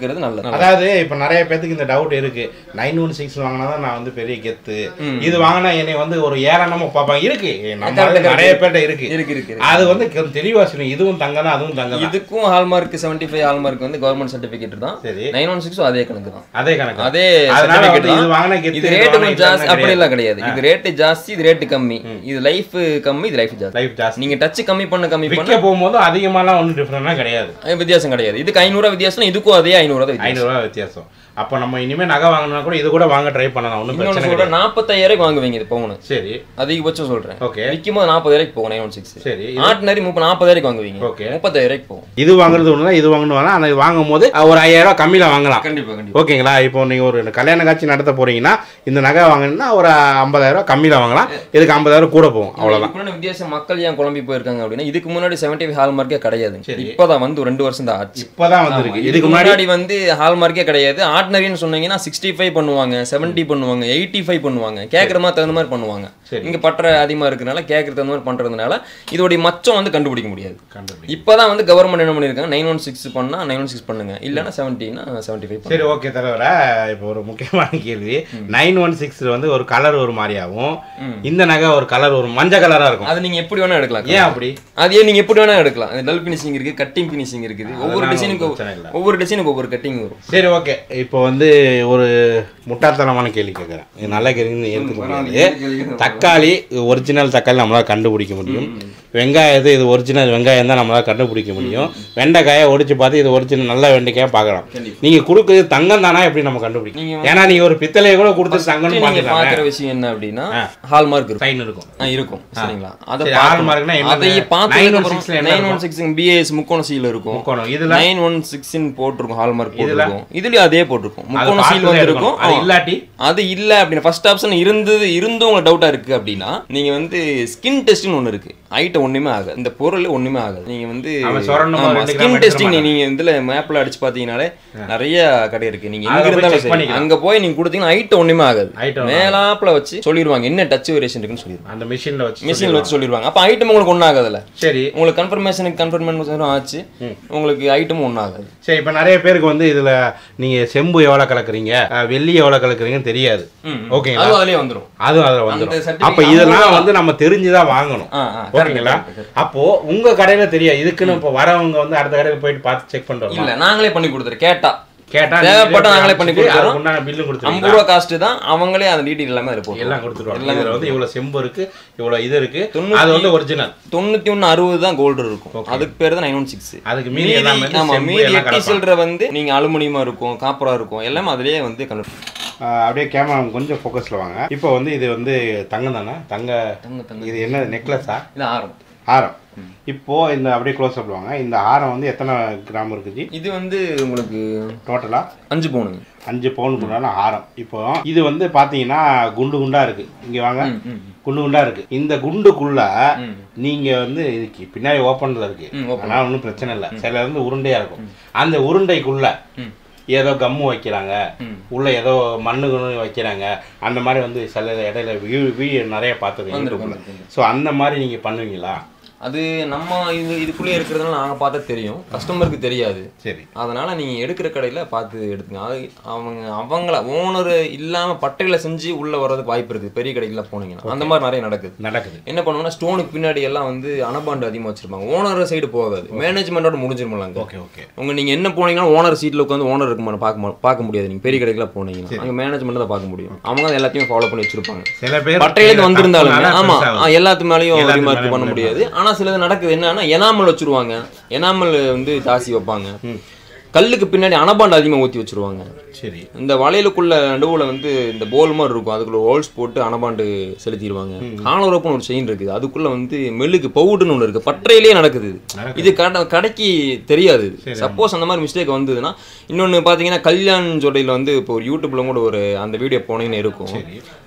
அதாவது இப்ப நிறைய பேத்துக்கு இந்த டவுட் இருக்கு நைன் ஒன் சிக்ஸ் வாங்கினா தான் நான் வந்து பெரிய கெத்து இது வாங்கினா என்னை வந்து ஒரு ஏளனமா பார்ப்பாங்க இருக்கு நம்ம correct, correct. நிறைய பேர்ட்ட இருக்கு இருக்கு இருக்கு அது வந்து கொஞ்சம் தெளிவா சொல்லுங்க இதுவும் தங்கம் தான் அதுவும் தங்கம் தான் இதுக்கும் ஹால்மார்க் செவன்டி ஃபைவ் ஹால்மார்க் வந்து கவர்மெண்ட் சர்டிஃபிகேட் தான் சரி நைன் ஒன் சிக்ஸும் அதே கணக்கு தான் அதே கணக்கு அதே அதனால certificate வந்து இது தான். வாங்கினா கெத்து இது ரேட்டு கொஞ்சம் ஜாஸ்தி அப்படி எல்லாம் கிடையாது இது ரேட்டு ஜாஸ்தி இது ரேட்டு கம்மி இது லைஃப் கம்மி இது லைஃப் ஜாஸ்தி லைஃப் ஜாஸ்தி நீங்க டச் கம்மி பண்ண கம்மி பண்ண விற்க போகும்போது அதிகமாலாம் ஒன்றும் டிஃப்ரெண்ட்லாம் கிடையாது அஹ் வித்தியாசம் கிடையாது இதுக்கு ஐநூறுவா வித்தியாசம் இதுக்கும் அதே ஐநூறுவா தான் வித்தியாசம் ஐநூறுரூவா வித்தியாசம் அப்போ நம்ம இனிமே நகை வாங்கினா கூட இது கூட வாங்க ட்ரை பண்ணலாம் ஒன்றும் இன்னொன்று பிரச்சனை சொல்றேன் நாற்பத்தாயிரம் வாங்குவீங்க இது பவுனு சரி அதிகபட்சம் சொல்றேன் ஓகே விற்கும் போது நாற்பதாயிரம் போகும் நைன் ஒன் சிக்ஸ் சரி ஆர்டினரி முப்பது நாற்பதாயிரம் வாங்குவீங்க ஓகே முப்பத்தாயிரம் போகும் இது வாங்குறது ஒன்று தான் இது வாங்கணும் வேணாம் ஆனால் இது வாங்கும் போது ஒரு ஐயாயிரம் ரூபாய் கம்மியில் வாங்கலாம் கண்டிப்பா கண்டிப்பா ஓகேங்களா இப்போ நீங்கள் ஒரு கல்யாண காட்சி நடத்த போறீங்கன்னா இந்த நகை வாங்கினா ஒரு ஐம்பதாயிரம் ரூபாய் கம்மியில் வாங்கலாம் இதுக்கு ஐம்பதாயிரம் கூட போகும் அவ்வளோதான் இதுக்கு முன்னாடி வித்தியாசம் மக்கள் ஏன் குழம்பி போயிருக்காங்க அப்படின்னா இதுக்கு முன்னாடி செவன்டி ஃபைவ் ஹால்மார்க்கே கிடையாது சரி. இப்போதான் வந்து ஒரு ரெண்டு வருஷம் தான் ஆச்சு இப்போதான் வந்திருக்கு ஆமா. இதுக்கு முன்னாடி முன்னாடி வந்து ஹால்மார்க்கே கிடையாது ஆர்டினரின்னு சொன்னீங்கன்னா சிக்ஸ்டி ஃபைவ் பண்ணுவாங்க செவன்ட்டி பண்ணுவாங்க எயிட்டி ஃபைவ் பண்ணுவாங்க கேட்குற மாதிரி தகுந்த மாதிரி பண்ணுவாங்க சரி. இங்க பற்ற அதிகமா இருக்கனால கேட்குற தகுந்த மாதிரி பண்றதுனால இதோடைய மச்சம் வந்து கண்டுபிடிக்க முடியாது கண்டுபிடி இப்போதான் வந்து கவர்மெண்ட் என்ன பண்ணியிருக்காங்க நைன் ஒன் சிக்ஸ் பண்ணா நைன் ஒன் சிக்ஸ் பண்ணுங்க இல்லைன்னா செவன்ட்டினா செவன்ட்டி ஃபைவ் சரி ஓகே தலைவர இப்போ ஒரு முக்கியமான கேள்வி நைன் ஒன் சிக்ஸ் வந்து ஒரு கலர் ஒரு மாதிரியாகும் இந்த நகை ஒரு கலர் ஒரு மஞ்சள் கலரா இருக்கும் அது நீங்க எப்படி வேணா எடுக்கலாம் ஏன் அப்படி அதே நீங்க எப்படி வேணா எடுக்கலாம் அது டல் ஃபினிஷிங் இருக்கு கட்டிங் ஃபினிஷிங் இருக்குது ஒவ்வொரு அதெல்லாம் டிசைனுக்கு பிரச்சனை இல்ல. ஒவ்வொரு டிசைனுக்கு ஒவ்வொரு கட்டிங் வரும் சரி ஓகே இப்போ வந்து ஒரு முட்டாள்தனமான கேள்வி கேட்குறேன் இது நல்ல கேள்வின்னு ஏற்றுக்க முடியாது தக்காளி ஒரிஜினல் தக்காளி நம்மளால கண்டுபிடிக்க முடியும் வெங்காயத்தை இது ஒரிஜினல் வெங்காயம் தான் நம்மளால கண்டுபிடிக்க முடியும் வெண்டைக்காயை ஒடிச்சு பார்த்து இது ஒரிஜினல் நல்ல வெண்டைக்காயை பார்க்கலாம் கண்டிப்பா. நீங்க கொடுக்குறது தங்கம் தானா எப்படி நம்ம கண்டுபிடிக்கும் நீங்க ஏன்னா நீங்க ஒரு பித்தளையை கூட கொடுத்து தங்கம்னு நீங்க பார்த்துக்கலாம் பாக்குற விஷயம் என்ன அப்படின்னா ஆ. ஹால்மார்க் இருக்கும் சைன் இருக்கும் ஆ, இருக்கும் சரிங்களா அதை சரி, பார்க்கணும். hallmarkனா என்னது? அதையே 916 ல பார்த்ததுக்கு என்ன நைன் ஒன் சிக்ஸ் பிஏஎஸ் முக்கோண சீல் இருக்கும் முக்கோணம் இதுல நைன் ஒன் சிக்ஸ்ன்னு போட்டிருக்கும் ஹால்மார்க் இதுல? போட்டிருக்கும் இதுலயும் அதே போட்டிருக்கும் அது முக்கோண சீல் பார்த்து வந்து தான் இருக்கும் எடுக்கணும். அது ஆ. இல்லாட்டி அது இல்ல அப்படின்னா ஃபர்ஸ்ட் ஆப்ஷன் இருந்தது இருந்தும் உங்களுக்கு டவுட்டா இருக்கு அப்படின்னா நீங்க வந்து ஸ்கின் டெஸ்ட்னு ஒண்ணு இருக்கு ஐட்டம் ஒண்ணுமே ஆகாது இந்த பொருள் ஒண்ணுமே ஆகாது நீங்க வந்து அவன் சொரணும் போது ரெண்டு கிராம் ஸ்கின் எடுத்துட டெஸ்டிங் மாட்டான். நீங்க இதுல மேப்ல அடிச்சு பாத்தீங்கனாலே நிறைய கடை இருக்கு நீங்க அங்க எங்க போய் இருந்தாலும் check சரி பண்ணிக்கலாம். அங்க போய் நீங்க கொடுத்தீங்கன்னா ஐட்டம் ஒண்ணுமே ஆகாது Item மேலாப்ல வச்சு சொல்லிடுவாங்க என்ன டச் வேரியேஷன் இருக்குன்னு சொல்லிடுவாங்க அந்த மிஷின்ல வச்சு மிஷினில் வச்சு சொல்லிடுவாங்க அப்போ ஐட்டம் உங்களுக்கு ஒன்றும் ஆகாதுல்ல சரி உங்களுக்கு கன்ஃபர்மேஷனுக்கு கன்ஃபர்மேஷன் ஆச்சு உங்களுக்கு ஐட்டமும் ஒன்றும் ஆகாது சரி இப்போ நிறைய பேருக்கு வந்து இதுல நீங்க செம்பு எவ்வளவு கலக்குறீங்க அஹ், வெள்ளி எவ்வளவு கலக்குறீங்கன்னு தெரியாது ஓகேங்களா அதுவும் அதுலேயே வந்துடும் அதுவும் அதுல அந்த வந்துடும் certificate அப்ப இதெல்லாம் வந்து நம்ம தெரிஞ்சுதான் வாங்கணும் ஆ ஆ ஓகேங்களா அப்போ உங்க கடையில தெரியாது இதுக்குன்னு இப்போ வரவங்க வந்து அடுத்த கடையில போயிட்டு பார்த்து செக் பண்ணிட்டு இல்ல நாங்களே பண்ணி கொடுத்துரு கேட்டா கேட்டா தேவைப்பட்ட நாங்களே பண்ணி கொடுத்துறோம். உண்டான பில்லு ஐம்பது கொடுத்துருவீங்க ரூபா காஸ்ட் தான் அவங்களே அந்த டீட்டெயில் எல்லாமே அதில் போட்டு எல்லாம் கொடுத்துருவாங்க இதுல வந்து இவ்வளவு செம்பு இருக்கு இவ்வளவு இது இருக்கு தொண்ணூத்தி- அது வந்து ஒரிஜினல் தொண்ணூத்தி ஒன்று அறுபது தான் கோல்டு இருக்கும் அதுக்கு பேர் தான் நைன் ஒன் சிக்ஸ் அதுக்கு மீதி மீதி எல்லாமே வந்து ஆமா செம்பு மீதி எல்லாம் எட்டி கலப்பாங்க. சில்லற வந்து நீங்க அலுமினியமா இருக்கும் காப்பரா இருக்கும் எல்லாமே அதுலயே வந்து கன்வெர்ட் ஆஹ் அப்படியே கேமரா கொஞ்சம் ஃபோக்கஸ்ல வாங்க இப்போ வந்து இது வந்து தங்கம் தானே தங்க தங்க தங்க இது என்ன நெக்லஸா இது ஆரம் ஹாரம் இப்போ இந்த அப்படியே க்ளோஸ் அப் வாங்க இந்த ஹாரம் வந்து எத்தனை கிராம் இருக்குது இது வந்து உங்களுக்கு டோட்டலா அஞ்சு பவுனுங்க அஞ்சு பவுன் கொண்டான ஹாரம் இப்போ இது வந்து பாத்தீங்கன்னா குண்டு குண்டா இருக்கு இங்க வாங்க ம், ம். குண்டு குண்டா இருக்கு இந்த குண்டுக்குள்ள ம். நீங்க வந்து இதுக்கு பின்னாடி ஓப்பன்ல இருக்கு ம், open. அதனால ஒன்றும் பிரச்சனை இல்லை சில வந்து உருண்டையா இருக்கும் அந்த உருண்டைக்குள்ள ம். ஏதோ கம்மு வைக்கிறாங்க ம். உள்ள ஏதோ மண்ணு கிண்ணு வைக்கிறாங்க அந்த மாதிரி வந்து சில இடையில வீடியோ நிறைய பார்த்துருக்கேன் வந்திருக்கு, யூடியூப்ல வந்திருக்கு. ஸோ அந்த மாதிரி நீங்க பண்ணுவீங்களா அது நம்ம இது இதுக்குள்ளேயே இருக்கிறதுனால நாங்கள் பார்த்தா தெரியும் கஸ்டமருக்கு தெரியாது சரி அதனால நீங்க எடுக்கிற கடையில பார்த்து எடுத்துங்க அது அவங்க அவங்கள ஓனர் இல்லாம பட்டையில செஞ்சு உள்ள வர்றதுக்கு வாய்ப்பு இருக்கு பெரிய கடைக்குலாம் போனீங்கன்னா அந்த மாதிரி நிறைய நடக்குது நடக்குது என்ன பண்ணுவாங்கன்னா ஸ்டோனுக்கு பின்னாடி எல்லாம் வந்து அனபாண்டு அதிகமா வச்சிருப்பாங்க ஓனர் சைடு போகாது மேனேஜ்மெண்டோட முடிஞ்சிருமாங்க ஓகே ஓகே உங்க நீங்க என்ன போனீங்கன்னா ஓனர் சீட்ல உட்காந்து ஓனர் இருக்குமா பார்க்க மா- பார்க்க முடியாது நீங்க பெரிய கடைக்குலாம் போனீங்கன்னா அங்க மேனேஜ்மெண்ட் தான் பார்க்க முடியும் அவங்க தான் எல்லாத்தையும் ஃபாலோ பண்ணி வச்சிருப்பாங்க சில பேர் பட்டையிலேருந்து வந்திருந்தாலுமே தப்புனால ஆமா பெருசாகுது. ஆ, எல்லாத்து மேலேயும் எல்லாத்து ரிமார்க் மேலயும் பண்ண பண்ண முடியாது ஆனா சிலது நடக்குது என்னன்னா எனாமல் வச்சிருவாங்க எனாமல் வந்து ஜாஸ்தி வைப்பாங்க கல்லுக்கு பின்னாடி அனபாண்டு அதிகமா ஊத்தி வச்சிருவாங்க சரி இந்த வளையலுக்குள்ள நடுவுல வந்து இந்த போல் மாதிரி இருக்கும் அதுக்குள்ள ஹோல்ஸ் போட்டு அனபாண்டு செலுத்திடுவாங்க காலரோப்புன்னு ஒரு செயின் இருக்குது அதுக்குள்ள வந்து மெழுகு பவுடுன்னு ஒன்று இருக்கு பற்றையிலேயே நடக்குது இது. நடக்குது. இது கட- கடைக்கு தெரியாது சப்போஸ் அந்த மாதிரி மிஸ்டேக் வந்ததுன்னா இன்னொன்னு பாத்தீங்கன்னா கல்யாண் ஜோடையில வந்து இப்போ ஒரு யூடியூப்ல கூட ஒரு அந்த வீடியோ போனீங்கன்னு இருக்கும் சரி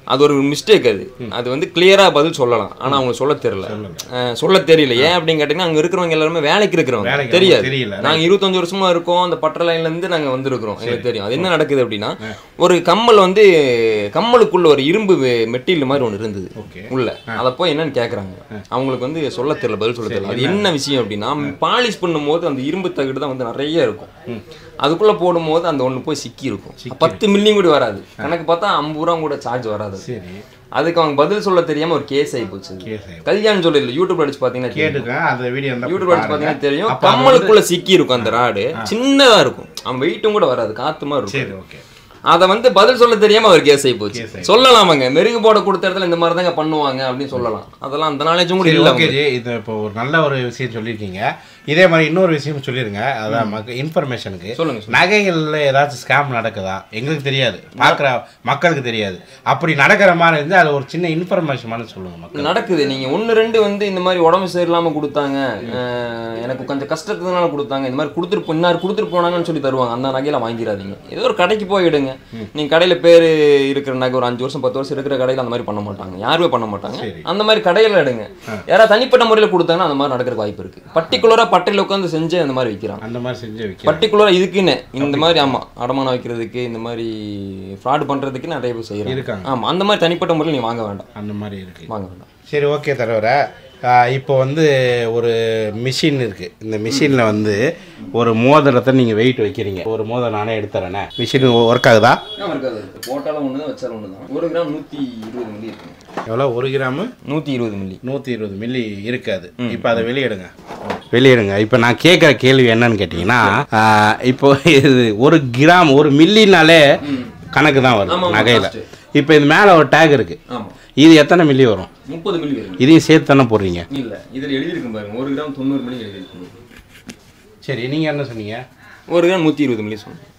அது ஒரு மிஸ்டேக் அது அது வந்து கிளியரா பதில் சொல்லலாம் ஆனா அவங்க சொல்ல தெரியல அஹ் சொல்ல தெரியல ஏன் அப்படின்னு கேட்டீங்கன்னா அங்க இருக்கிறவங்க எல்லாருமே வேலைக்கு இருக்கிறவங்க வேலைக்கு தெரியாது தெரியல. நாங்க இருபத்தஞ்சு வருஷமா இருக்கோம் அந்த பட்டற லைன்ல இருந்து நாங்க வந்திருக்கிறோம் எங்களுக்கு தெரியும் அது என்ன நடக்குது அப்படின்னா ஒரு கம்மல் வந்து கம்மலுக்குள்ள ஒரு இரும்பு மெட்டீரியல் மாதிரி ஒன்று இருந்தது ஓகே உள்ள அதை போய் என்னன்னு கேக்குறாங்க அவங்களுக்கு வந்து சொல்ல தெரியல பதில் சொல்ல தெரியல அது என்ன விஷயம் அப்படின்னா பாலிஷ் பண்ணும்போது அந்த இரும்பு தகடு தான் வந்து நிறைய இருக்கும் அதுக்குள்ள போடும்போது அந்த ஒண்ணு போய் சிக்கி இருக்கும் பத்து மில்லியும் கூட வராது கணக்கு பார்த்தா ஐம்பது ரூபா கூட சார்ஜ் வராது சரி அதுக்கு அவங்க பதில் சொல்ல தெரியாம ஒரு கேஸ் ஆகி போச்சு அது. கேஸ் ஆகி கல்யாணம் சொல்லல யூடியூப் அடிச்சு பாத்தீங்கன்னா தெரியும். கேட்டுக்கேன் அந்த வீடியோ இருந்தா யூடியூப் அடிச்சு பாருங்க. பாத்தீங்கன்னா தெரியும் அப்ப அது வந்து- கம்மலுக்குள்ள சிக்கி இருக்கும் அந்த ராடு சின்னதா இருக்கும் அவன் வெயிட்டும் கூட வராது காத்து மாதிரி இருக்கும் சரி ஓகே அதை வந்து பதில் சொல்ல தெரியாம அவர் கேஸ் ஆகி போச்சு Case ஆகி சொல்லலாமாங்க மெருகு போட கொடுத்த இடத்துல இந்த மாதிரி தாங்க பண்ணுவாங்க அப்படின்னு சொல்லலாம் அதெல்லாம் அந்த நாலேஜும் கூட சரி இல்ல ஓகே ஜி இது இப்போ ஒரு நல்ல ஒரு விஷயம் சொல்லியிருக்கீங்க இதே மாதிரி இன்னொரு விஷயம் சொல்லிருங்க அதான் மக்க இன்ஃபர்மேஷனுக்கு சொல்லுங்க சொல்லுங்க. நகைகளில் ஏதாச்சும் ஸ்கேம் நடக்குதா எங்களுக்கு தெரியாது பார்க்குற மக்களுக்கு தெரியாது அப்படி நடக்கிற மாதிரி இருந்தால் அது ஒரு சின்ன இன்ஃபர்மேஷன் மாதிரி சொல்லுங்க மக்கள் நடக்குது நீங்க ஒன்னு ரெண்டு வந்து இந்த மாதிரி உடம்பு சரியில்லாம கொடுத்தாங்க அஹ் எனக்கு கொஞ்சம் கஷ்டத்துனால கொடுத்தாங்க இந்த மாதிரி கொடுத்துட்டு இன்னார் கொடுத்துட்டு போனாங்கன்னு சொல்லி தருவாங்க அந்த நகையில வாங்கிடாதீங்க ஏதோ ஒரு கடைக்கு போயிடுங்க நீங்க கடையில பேர் இருக்கிற நகை ஒரு அஞ்சு வருஷம் பத்து வருஷம் இருக்கிற கடையில அந்த மாதிரி பண்ண மாட்டாங்க யாருமே பண்ண மாட்டாங்க சரி. அந்த மாதிரி கடையில எடுங்க யாராவது தனிப்பட்ட முறையில் கொடுத்தாங்கன்னா அந்த மாதிரி நடக்கிற வாய்ப்பு இருக்கு பர்டிகுலரா பட்டையில உட்காந்து செஞ்சு அந்த மாதிரி விற்கிறாங்க அந்த மாதிரி செஞ்சு வைக்க பர்டிகுலரா இதுக்குன்னு இந்த மாதிரி ஆமா அடமானம் வைக்கிறதுக்கு இந்த மாதிரி ஃப்ராட் பண்றதுக்கு நிறைய பேர் செய்யறாங்க இருக்காங்க ஆமா அந்த மாதிரி தனிப்பட்ட முறையில் நீ வாங்க வேண்டாம் அந்த மாதிரி இருக்கு வாங்க வேண்டாம் சரி ஓகே தலைவரை ஆஹ் இப்போ வந்து ஒரு மிஷின் இருக்குது இந்த மிஷினில் வந்து ஒரு மோதிரத்தை நீங்கள் வெயிட் வைக்கிறீங்க ஒரு மோதிரம் நானே எடுத்துறேனே மிஷின் ஒர்க் ஆகுதா ஆமா, இருக்காது இருக்கு. போட்டாலும் ஒன்று தான் வச்சாலும் ஒன்று தான் ஒரு கிராம் நூற்றி இருபது மில்லி இருக்கு எவ்வளோ ஒரு கிராமு நூற்றி இருபது மில்லி நூற்றி இருபது மில்லி இருக்காது இப்போ அதை வெளியிடுங்க வெளியிடுங்க இப்போ நான் கேட்குற கேள்வி என்னன்னு கேட்டிங்கன்னா ஆஹ் இப்போ இது ஒரு கிராம் ஒரு மில்லினாலே கணக்கு தான் ஆமா, வரும் ஆமா, நகையில் cost. இப்போ இது மேலே ஒரு டேக் இருக்குது ஆமாம் இது எத்தனை மில்லி வரும் முப்பது மில்லி வரும் இதையும் சேர்த்து தானே போடுறீங்க இல்லை இதில் எழுதியிருக்கு பாருங்க ஒரு கிராம் தொண்ணூறு மில்லி எழுதியிருக்கு சரி நீங்கள் என்ன சொன்னீங்க ஒரு கிராம் நூற்றி இருபது மில்லி சொன்னேன்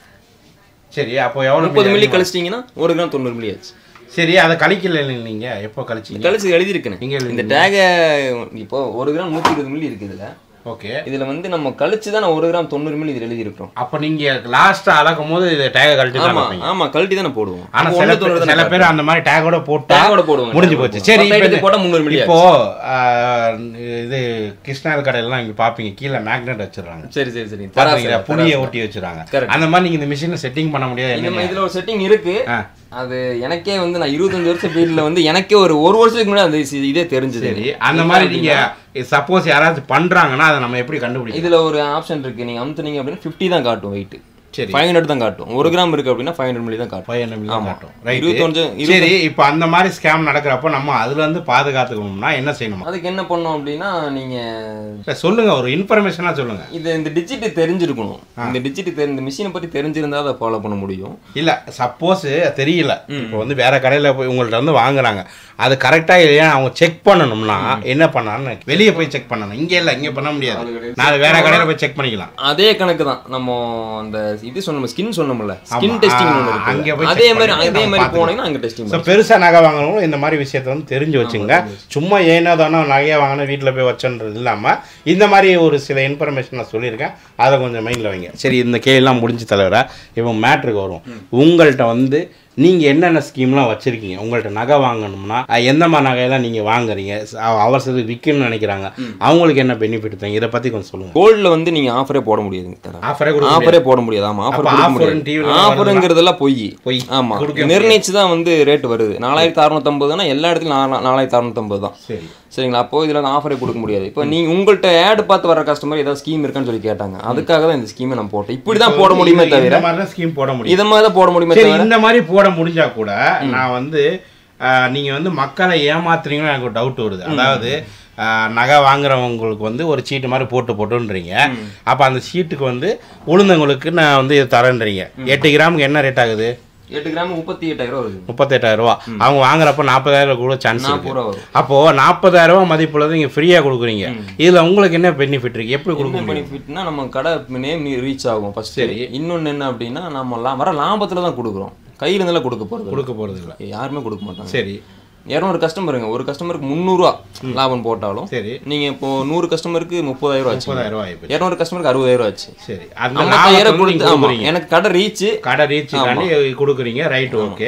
சரி அப்போ எவ்வளோ முப்பது மில்லி கழிச்சிட்டிங்கன்னா ஒரு கிராம் தொண்ணூறு மில்லி ஆச்சு சரி அதை கழிக்கல நீங்க எப்போ கழிச்சீங்க கழிச்சு எழுதியிருக்கேன் நீங்க இந்த டேகை இப்போ ஒரு கிராம் நூற்றி இருபது மில்லி இருக்கு இதில் ஓகே இதில் வந்து நம்ம கழிச்சு தான் ஒரு கிராம் தொண்ணூறு மில்லி இதில் எழுதியிருக்கிறோம் அப்போ நீங்க லாஸ்டா அளக்கும் போது இதை டேக கழட்டி தான் ஆமா வைப்பீங்க. ஆமா கழட்டி தானே போடுவோம் ஆனா அப்போ சில ஒண்ணு பேர் தொண்ணூறு சில தானே பேர் அந்த மாதிரி டேகோட போட்டா டேகோட போடுவாங்க முடிஞ்சு டேகோட போச்சு போடுவாங்க. சரி பத்து இப்போ எடுத்து போட்டா முந்நூறு மில்லி இப்போ ஆஹ், இது கிருஷ்ணாவில் கடையிலலாம் இங்க பாப்பீங்க கீழே மேக்னெட் வச்சிடுறாங்க சரி சரி சரி பாத்தீங்களா தராசு, புளியை தராசு. ஒட்டி வச்சிருக்காங்க Correct. அந்த மாதிரி நீங்க இந்த மிஷினை செட்டிங் பண்ண முடியாது இந்த என்ன மாதிரி இதுல ஒரு செட்டிங் இருக்கு ஆ. அது எனக்கே வந்து நான் இருபத்தஞ்சு வருஷம் ஃபீல்டில் வந்து எனக்கே ஒரு ஒரு வருஷத்துக்கு முன்னாடி அந்த சி- இதே தெரிஞ்சது சரி அந்த மாதிரி நீங்க சப்போஸ் யாராச்சும் பண்றாங்கன்னா அதை நம்ம எப்படி கண்டுபிடிக்கலாம் இதுல ஒரு ஆப்ஷன் இருக்கு நீங்க அமுத்துனீங்க அப்படின்னா 50 தான் காட்டும் வெயிட் சரி ஃபைவ் ஹண்ட்ரட் தான் காட்டும் ஒரு கிராம் இருக்கு அப்படின்னா ஃபைவ் ஹண்ட்ரட் மில்லி தான் காட்டும் பையன் மில்லியன் ஆமா. காட்டும் ரைட் இருபத்தஞ்சு சரி இப்போ அந்த மாதிரி ஸ்கேம் நடக்கிறப்போ நம்ம அதுல இருந்து பாதுகாத்துக்கணும்னா என்ன செய்யணும் அதுக்கு என்ன பண்ணோம் அப்படின்னா நீங்க சரி, சொல்லுங்க ஒரு இன்ஃபர்மேஷனா சொல்லுங்க இது இந்த டிஜிட் தெரிஞ்சிருக்கணும் இந்த டிஜிட் தெரி இந்த மிஷினை பத்தி தெரிஞ்சிருந்தா அதை ஃபாலோ பண்ண முடியும் இல்ல சப்போஸ் தெரியல இப்போ வந்து வேற கடையில போய் உங்கள்ட்ட வந்து வாங்குறாங்க அது கரெக்டா இல்லையா அவங்க செக் பண்ணணும்னா என்ன பண்ணணும் வெளியே போய் செக் பண்ணணும் இங்க இல்ல இங்க பண்ண முடியாது நான் வேற கடையில போய் செக் பண்ணிக்கலாம் அதே கணக்கு தான் நம்ம அந்த இது சொன்னோம் ஸ்கின் சொன்னோம்ல ஸ்கின் ஆமா. டெஸ்டிங் ஆ, ஒன்று அங்க இருக்கு போய் அதே check மாதிரி பண்ணி அதே நம்ம மாதிரி பார்த்துக்கலாம். போனீங்கன்னா அங்க டெஸ்டிங் ஸோ பெருசா நகை வாங்கணும் இந்த மாதிரி விஷயத்தை வந்து தெரிஞ்சு வச்சுங்க சும்மா ஏனோ தானோ நகையை வாங்கினா வீட்டில் போய் வச்சோன்றது இல்லாம இந்த மாதிரி ஒரு சில இன்ஃபர்மேஷன் நான் சொல்லியிருக்கேன் அதை கொஞ்சம் மைண்டில் வைங்க சரி இந்த கேள்விலாம் முடிஞ்சு தலைவரா இப்போ மேட்ருக்கு வரும் உங்கள்கிட்ட வந்து நீங்க என்னென்ன ஸ்கீம்லாம் வச்சிருக்கீங்க உங்கள்கிட்ட நகை வாங்கணும்னா அஹ், எந்த மாதிரி நகையெல்லாம் நீங்க வாங்குறீங்க அவ- அவசரத்துக்கு விற்கணும்னு நினைக்கிறாங்க அவங்களுக்கு என்ன பெனிஃபிட் தாங்க இதை பத்தி கொஞ்சம் சொல்லுங்க கோல்ட்ல வந்து நீங்க ஆஃபரே போட முடியாதுங்க ஆஃபரே கொடுக்க ஆஃபரே போட முடியாது ஆமா ஆஃபர் அப்ப கொடுக்க offer ன்னு TV முடியாது ல ஆஃபருங்கிறதெல்லாம் பொய் பொய். ஆமா கொடுக்க நிர்ணயிச்சு தான் வந்து ரேட் வருது நாலாயிரத்தி அறுநூத்தம்பதுனா எல்லா இடத்துலயும் நாலா- நாலாயிரத்தி அறுநூத்தம்பது தான் சரி சரிங்களா அப்போ இதுல வந்து ஆஃபரே கொடுக்க முடியாது இப்போ நீங்க உங்கள்கிட்ட ஆட் பார்த்து வர கஸ்டமர் ஏதாவது ஸ்கீம் இருக்கான்னு சொல்லி கேட்டாங்க அதுக்காக தான் இந்த ஸ்கீமை நான் போட்டேன் இப்படி தான் போட முடியுமே இந்த- தவிர இந்த மாதிரி தான் ஸ்கீம் போட முடியும் இதை மாதிரி தான் போட முடியுமே சரி தவிர இந்த மாதிரி போட முடிஞ்சா கூட நான் வந்து ஆஹ், நீங்க வந்து மக்களை ஏமாத்துறீங்கன்னு எனக்கு ஒரு டவுட் வருது அதாவது ஆஹ், நகை வாங்குறவங்களுக்கு வந்து ஒரு சீட்டு மாதிரி போட்டு போட்டுன்றீங்க அப்ப அந்த சீட்டுக்கு வந்து உளுந்தவங்களுக்கு நான் வந்து இது தரேன்றீங்க எட்டு கிராமுக்கு என்ன ரேட் ஆகுது எட்டு கிராம் முப்பத்தி எட்டாயிரம் ரூபா வருது முப்பத்தெட்டாயிரம் ரூபா அவங்க வாங்குறப்ப நாற்பதாயிரம் கூட சான்ஸ் நாற்பது இருக்கு ரூபா வரும் அப்போ நாற்பதாயிரம் ரூபா மதிப்புள்ளது நீங்க ஃப்ரீயா கொடுக்குறீங்க இதுல உங்களுக்கு என்ன பெனிஃபிட் இருக்கு எப்படி கொடுக்க என்ன முடியும் பெனிஃபிட்னா நம்ம கடை நேம் ரீச் ஆகும் ஃபர்ஸ்ட் சரி. இன்னொன்னு என்ன அப்படின்னா நம்ம லா- வர லாபத்துல தான் கொடுக்குறோம் கையில இருந்தெல்லாம் கொடுக்க போறது இல்ல. கொடுக்க போறது இல்ல யாருமே கொடுக்க மாட்டாங்க சரி இரநூறு கஸ்டமருங்க ஒரு கஸ்டமருக்கு முந்நூறுரூவா லாபம் போட்டாலும் சரி நீங்க இப்போ நூறு கஸ்டமருக்கு முப்பதாயிரம் ரூபா ஆச்சு முப்பதாயிரம் ரூபாய் ஆயிப்போச்சு. இரநூறு கஸ்டமருக்கு அறுபதாயிரம் ரூபா ஆச்சு சரி அந்த ஐம்பத்தாயிரம் லாபத்தை வந்து நீங்க கொடுத்து ஆமா கொடுக்குறீங்க எனக்கு கடை ரீச் கடை ரீச் காண்டி கொடுக்குறீங்க ரைட் ஓகே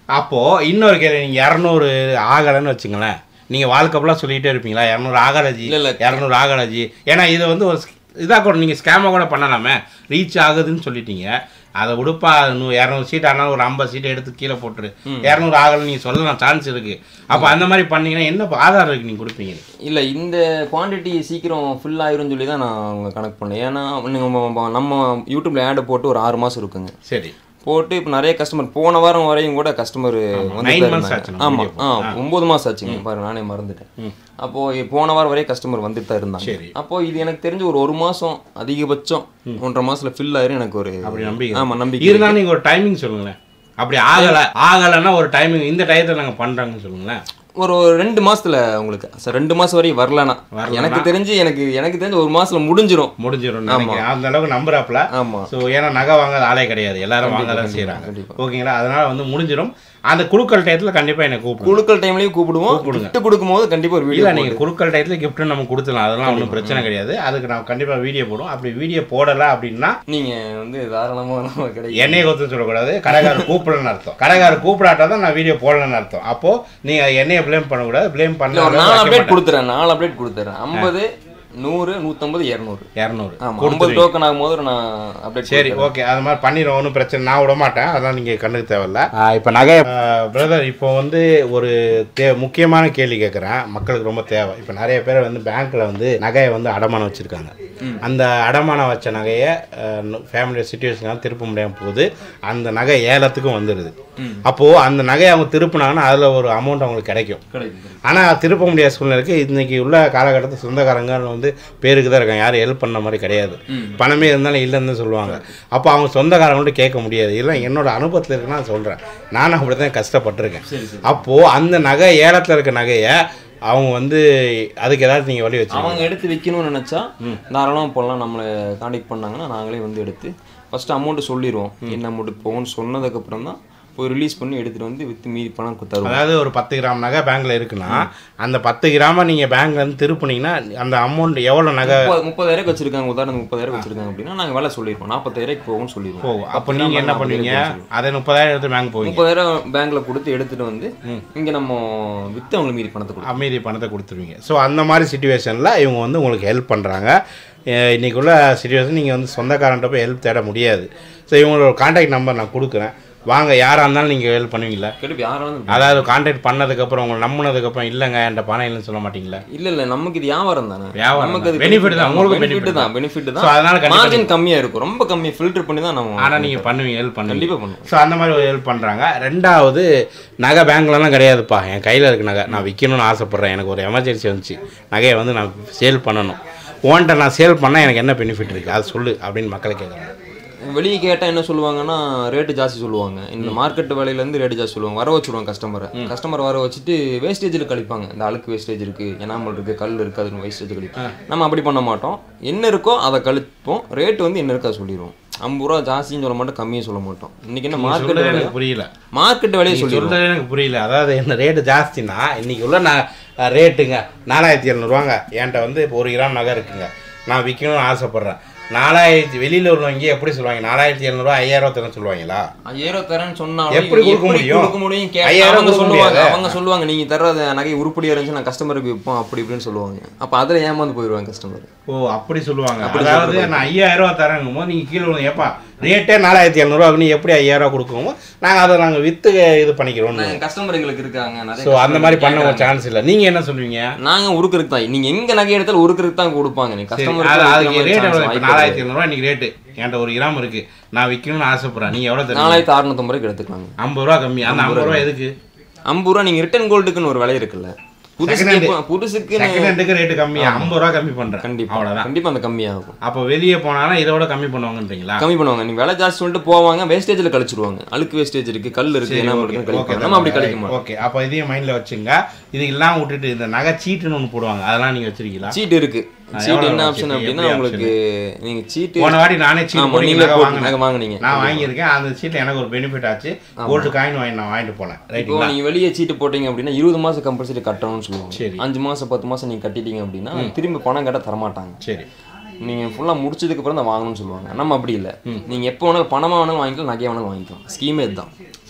அப்போ இன்னொரு கேள்வி நீங்க இரநூறு ஆகலைன்னு வச்சுங்களேன் நீங்க வாழ்க்கைப்பெல்லாம் சொல்லிட்டே இருப்பீங்களா இரநூறு ஆகலஜி இல்ல, இல்ல. இரநூறு ஆகலஜி ஏன்னா இது வந்து ஒரு இதாக கூட நீங்கள் ஸ்கேமாக கூட பண்ணலாமே ரீச் ஆகுதுன்னு சொல்லிட்டீங்க அதை விடுப்பா நூ இரநூறு சீட் ஆனாலும் ஒரு ஐம்பது சீட் எடுத்து கீழே போட்டுரு இரநூறு ஆகலை நீங்கள் சொல்லலாம் சான்ஸ் இருக்கு அப்போ அந்த மாதிரி பண்ணீங்கன்னா என்ன ஆதாரம் இருக்கு நீங்கள் கொடுப்பீங்க இல்லை இந்த குவாண்டிட்டி சீக்கிரம் ஃபில் ஆயிரும்னு சொல்லி தான் நான் அவங்க கணக்கு பண்ணேன் ஏன்னா நீங்க நம்ம யூடியூப்ல ஆட் போட்டு ஒரு ஆறு மாதம் இருக்குங்க சரி போட்டு இப்போ நிறைய கஸ்டமர் போன வாரம் வரையும் கூட கஸ்டமர் nine months ஆச்சு நம்ம ஆமா video ஆ ஒன்பது மாசம் ஆச்சுங்க பாருங்க நானே மறந்துட்டேன் அப்போ இ- போன வாரம் வரையும் கஸ்டமர் வந்துட்டு தான் இருந்தாங்க சரி. அப்போ இது எனக்கு தெரிஞ்சு ஒரு ஒரு மாசம் அதிகபட்சம் ஒன்றரை மாசத்துல ஃபில் ஆயிரும் எனக்கு ஒரு அப்படி நம்பிக்கை ஆமா நம்பிக்கை இருந்தாலும் நீங்கள் ஒரு டைமிங் சொல்லுங்களேன் அப்படி ஆகலை ஆகலைன்னா ஒரு டைமிங் இந்த டயத்தில் நாங்கள் பண்ணுறாங்கன்னு சொல்லுங்களேன் ஒரு ஒரு ரெண்டு மாசத்துல உங்களுக்கு சார் ரெண்டு மாசம் வரையும் வரலனா வரலனா? எனக்கு தெரிஞ்சு எனக்கு எனக்கு தெரிஞ்சு ஒரு மாசத்துல முடிஞ்சிரும் முடிஞ்சிடும் நினைக்கிறேன் அந்த அளவுக்கு நம்புறாப்புல ஆமா ஸோ ஏன்னா நகை வாங்காத ஆளே கிடையாது எல்லாரும் வாங்க தான் செய்கிறாங்க கண்டிப்பா. ஓகேங்களா அதனால வந்து முடிஞ்சிடும் அந்த குழுக்கள் டயத்தில் கண்டிப்பாக என்னை கூப்பிடுங்க குழுக்கள் டைம்லயும் கூப்பிடுவோம் கூப்பிடுங்க. gift கொடுக்கும்போது கண்டிப்பா ஒரு வீடியோ இல்லை நீங்கள் குழுக்கள் டயத்தில் கிஃப்ட்டு நம்ம கொடுத்துலாம் அதெல்லாம் ஒன்றும் பிரச்சனை கிடையாது அதுக்கு நான் கண்டிப்பாக வீடியோ போடுவோம் அப்படி வீடியோ போடலை அப்படின்னா நீங்க வந்து தாராளமா நம்ம கிடைக்கும் என்னைய கொத்து சொல்லக்கூடாது கடைக்காரர் கூப்பிடலன்னு அர்த்தம் கடைக்காரர் கூப்பிடாட்டா தான் நான் வீடியோ போடலன்னு அர்த்தம் அப்போ நீங்கள் என்னைய ப்ளேம் பண்ணக்கூடாது ப்ளேம் இல்ல ஒரு நாலு அப்டேட் பண்ண கொடுத்துறேன் நாலு அப்டேட் கொடுத்துறேன் ஐம்பது நூறு நூற்றம்பது இரநூறு இரநூறு ஆமா ஐம்பது டோக்கன் ஆகும்போது நான் அப்டேட் சரி ஓகே அது மாதிரி பண்ணிடுவோம் ஒன்றும் பிரச்சனை நான் விட மாட்டேன் அதெல்லாம் நீங்கள் கண்ணுக்கு தேவையில்ல இப்போ நகை பிரதர் இப்போ வந்து ஒரு தே முக்கியமான கேள்வி கேட்குறேன் மக்களுக்கு ரொம்ப தேவை இப்போ நிறைய பேர் வந்து பேங்க்கில் வந்து நகையை வந்து அடமானம் வச்சுருக்காங்க அந்த அடமானம் வச்ச நகையை ஃபேமிலி சுச்சுவேஷனால திருப்ப முடியாமல் போகுது அந்த நகை ஏலத்துக்கும் வந்துடுது அப்போது அந்த நகையை அவங்க திருப்பினாங்கன்னா அதில் ஒரு அமௌண்ட் அவங்களுக்கு கிடைக்கும் கிடைக்கும் ஆனால் திருப்ப முடியாத சூழ்நிலைக்கு இன்னைக்கு உள்ள காலகட்டத்தில் சொந்தக்காரங்க வந்து பேருக்கு தான் இருக்காங்க யாரும் ஹெல்ப் பண்ண மாதிரி கிடையாது பணமே இருந்தாலும் இல்லைன்னு தான் சொல்லுவாங்க அப்போ அவங்க சொந்தக்காரங்கள்ட்ட கேட்க முடியாது இல்லை என்னோட அனுபவத்தில் இருக்குன்னு நான் சொல்கிறேன் நானும் அப்படி தான் கஷ்டப்பட்டிருக்கேன் அப்போது அந்த நகை ஏலத்தில் இருக்க நகையை அவங்க வந்து அதுக்கு ஏதாவது நீங்கள் வழி வச்சு அவங்க எடுத்து விற்கணும்னு நினைச்சா தாராளமாக போடலாம் நம்மளை காண்டாக்ட் பண்ணாங்கன்னா நாங்களே வந்து எடுத்து ஃபர்ஸ்ட் அமௌண்ட் சொல்லிடுவோம் என்ன அமௌண்ட் போகும்னு சொன்னதுக்கப்புறம் தான் போய் ரிலீஸ் பண்ணி எடுத்துட்டு வந்து வித்து மீதி பணம் கு- தருவோம் அதாவது ஒரு பத்து கிராம் நகை பேங்க்ல இருக்குன்னா அந்த பத்து கிராம நீங்கள் பேங்க்ல இருந்து திருப்புனீங்கன்னா அந்த அமௌண்ட் எவ்வளோ நகை முப்பது முப்பதாயிரம் வச்சிருக்காங்க உதாரணம் முப்பதாயிரம் வச்சிருக்காங்க அப்படின்னா நாங்கள் வேலை சொல்லிடுவோம் நாற்பத்தாயிரம் போகும்னு சொல்லிடுவோம் போகும் அப்போ நீங்கள் என்ன பண்ணுவீங்க அதை முப்பதாயிரம் எடுத்து பேங்க் போவீங்க முப்பதாயிரம் பேங்க்ல கொடுத்து எடுத்துட்டு வந்து இங்க நம்ம வித்து அவங்களுக்கு மீதி பணத்தை கொடுப்போம் அமைதி பணத்தை கொடுத்துருவீங்க ஸோ அந்த மாதிரி சுச்சுவேஷனில் இவங்க வந்து உங்களுக்கு ஹெல்ப் பண்ணுறாங்க இன்றைக்கி உள்ள சுச்சுவேஷன் நீங்கள் வந்து சொந்தக்காரன்ட்ட போய் ஹெல்ப் தேட முடியாது ஸோ இவங்களோட கான்டாக்ட் நம்பர் நான் கொடுக்குறேன் வாங்க யாராக இருந்தாலும் நீங்கள் ஹெல்ப் பண்ணுவீங்களா கெடுப்பு யாராலும் அதாவது கான்டாக்ட் பண்ணதுக்கப்புறம் உங்களை நம்பினதுக்கப்புறம் இல்லைங்க என்கிட்ட பணம் இல்லைன்னு சொல்ல மாட்டீங்களா இல்ல இல்ல நமக்கு இது வியாபாரம் தானே வியாபாரம் நமக்கு அது தான். Benefit தான். உங்களுக்கு பெனிஃபிட் benefit தான் பெனிஃபிட் ஸோ தான் அதனால கண்டிப்பாக மார்ஜின் கம்மியா இருக்கும் ரொம்ப கம்மி ஃபில்டர் பண்ணி தான் நம்ம ஆனால் நீங்கள் பண்ணுவீங்க ஹெல்ப் பண்ணுவீங்க கண்டிப்பா பண்ணுவோம் ஸோ அந்த மாதிரி ஒரு ஹெல்ப் பண்ணுறாங்க ரெண்டாவது நகை பேங்க்லலாம் கிடையாதுப்பா என் கையில் இருக்கு நகை நான் விற்கணும்னு ஆசைப்பட்றேன் எனக்கு ஒரு எமர்ஜென்சி வந்துச்சு நகையை வந்து நான் சேல் பண்ணணும் ஓன்ட்ட நான் சேல் பண்ணால் எனக்கு என்ன பெனிஃபிட் இருக்குது அது சொல்லு அப்படின்னு மக்களை கேட்குறாங்க வெளியே கேட்டா என்ன சொல்லுவாங்கன்னா ரேட்டு ஜாஸ்தி சொல்லுவாங்க இந்த மார்க்கெட் விலையில இருந்து ரேட்டு ஜாஸ்தி சொல்லுவாங்க வர வச்சுருவாங்க கஸ்டமரை கஸ்டமர் வர வச்சுட்டு வேஸ்டேஜில் கழிப்பாங்க இந்த அழுக்கு வேஸ்டேஜ் இருக்கு எனாமல் இருக்கு கல் இருக்கு அதுன்னு வேஸ்டேஜ் கழிப்போம் நம்ம அப்படி பண்ண மாட்டோம் என்ன இருக்கோ அதை கழிப்போம் ரேட் வந்து என்ன இருக்கோ அதை சொல்லிடுவோம் ஐம்பது ரூபா ஜாஸ்தின்னு சொல்ல மாட்டோம் கம்மியும் சொல்ல மாட்டோம் இன்னைக்கு என்ன மார்க்கெட் சொல்றது விலை எனக்கு புரியல மார்க்கெட் விலையை நீ சொல்லிடுவோம் சொல்றது எனக்கு புரியல அதாவது என்ன ரேட்டு ஜாஸ்தினா இன்னைக்கு உள்ள நான் ரேட்டுங்க நாலாயிரத்தி எழுநூறுவாங்க என்கிட்ட வந்து இப்போ ஒரு கிராம் நகை இருக்குங்க நான் விற்கணும்னு ஆசைப்பட்றேன் நாலாயிரத்தி வெளியில் உள்ளவங்க எப்படி சொல்லுவாங்க நாலாயிரத்தி எழுநூறுவா ஐயாயிரம் தரேன்னு சொல்லுவாங்களா ஐயாயிரம் தரேன்னு சொன்னாலும் எப்படி கொடுக்க எப்படி முடியும்? கொடுக்க முடியும் கேட்டா ஐயாயிரம் அவங்க கொடுக்க சொல்லுவாங்க முடியாதா? அவங்க சொல்லுவாங்க நீங்க தர்றது நகை உருப்படியா இருந்துச்சு நான் கஸ்டமருக்கு விற்போம் அப்படி இப்படின்னு சொல்லுவாங்க அப்ப அதுல ஏமாந்து போயிடுவாங்க கஸ்டமர் ஓ அப்படி சொல்லுவாங்க அதாவது நான் ஐயாயிரம் ரூபா தரேங்கும் போது நீங்கள் கீழே விழுந்து ஏப்பா ரேட்டே நாலாயிரத்தி எழுநூறுவா நீ எப்படி ஐயாயிரம் ரூபா கொடுக்கவும் நாங்கள் அதை நாங்கள் விற்று இது பண்ணிக்கிறோம் கஸ்டமர் எங்களுக்கு இருக்காங்க நிறைய ஸோ அந்த customer மாதிரி பண்ண ஒரு கேக்குறாங்க. சான்ஸ் இல்லை நீங்கள் என்ன சொல்லுவீங்க நாங்க உருக்குறதுக்கு தான் நீங்க எங்க நகை எடுத்தாலும் உருக்குறதுக்கு தான் கொடுப்பாங்க நீ சரி, கஸ்டமர் அது அதுக்கு ரேட் எவ்வளோ இப்போ நாலாயிரத்தி எழுநூறுவா இன்னைக்கு ரேட்டு என்கிட்ட ஒரு கிராம் இருக்கு நான் விற்கணும்னு ஆசைப்படுறேன் நீங்கள் எவ்வளோ தருவீங்க நாலாயிரத்தி அறுநூத்தம்பது ரூபாய்க்கு எடுத்துக்கலாங்க ஐம்பது ரூபா கம்மி அந்த ஐம்பது ரூபா எதுக்கு ஐம்பது ரூபா நீங்க ரிட்டர்ன் கோல்டுக்குன்னு ஒரு விலை இருக்குல்ல Second புதுசுக்கு hand. இப்போ- புதுசுக்கு செகண்ட் ஹேண்டுக்கு ரேட்டு கம்மி ஐம்பது ரூபா கம்மி பண்ணுறேன் கண்டிப்பா அவ்வளோதான் கண்டிப்பா அந்த கம்மியாகும் அப்போ வெளியே போனாலும் இதோட கம்மி பண்ணுவாங்கன்றீங்களா கம்மி பண்ணுவாங்க நீ விலை ஜாஸ்தி சொல்லிட்டு போவாங்க வேஸ்டேஜ்ல கழிச்சிருவாங்க அழுக்கு வேஸ்டேஜ் இருக்கு கல் இருக்கு என்ன இருக்குன்னு கழிப்பாங்க நம்ம அப்படி கழிக்க மாட்டோம் ஓகே அப்போ இதையும் மைண்டில் வச்சுங்க இது எல்லாம் விட்டுட்டு இந்த நகை சீட்டுன்னு ஒன்று போடுவாங்க அதெல்லாம் நீங்கள் வச்சிருக்கீங்களா சீட் இருக்கு ஆ, சீட் எவ்வளவு என்ன ரூபா ஆப்ஷன் சீட்டு? அப்படின்னா எப்படி உங்களுக்கு நீங்க சீட்டு போன வாட்டி நானே சீட் ஆமா, போட்டு நீங்களே நகை போட்டு வாங்கினேன் நகை வாங்குனீங்க நான் வாங்கியிருக்கேன் அந்த சீட்டில் எனக்கு ஒரு பெனிஃபிட் ஆச்சு கோல்டு காயின் வாங்கி நான் வாங்கிட்டு போனேன் இப்போ ரைட்டுங்களா நீங்க வெளியே சீட்டு போட்டீங்க அப்படின்னா இருபது மாசம் கம்பல்சரி கட்டணும்னு சரி. சொல்லுவாங்க அஞ்சு மாசம் பத்து மாசம் நீங்க கட்டிட்டீங்க அப்படின்னா திரும்பி பணம் கேட்டால் தரமாட்டாங்க சரி நீங்க ஃபுல்லா முடிச்சதுக்கு அப்புறம் தான் வாங்கணும்னு சொல்லுவாங்க நம்ம அப்படி இல்லை நீங்க எப்போ வேணாலும் பணமா வேணாலும் வாங்கிக்கலாம் நகையா வேணாலும் வாங்கிக்கலாம் ஸ்கீமே இதுதான்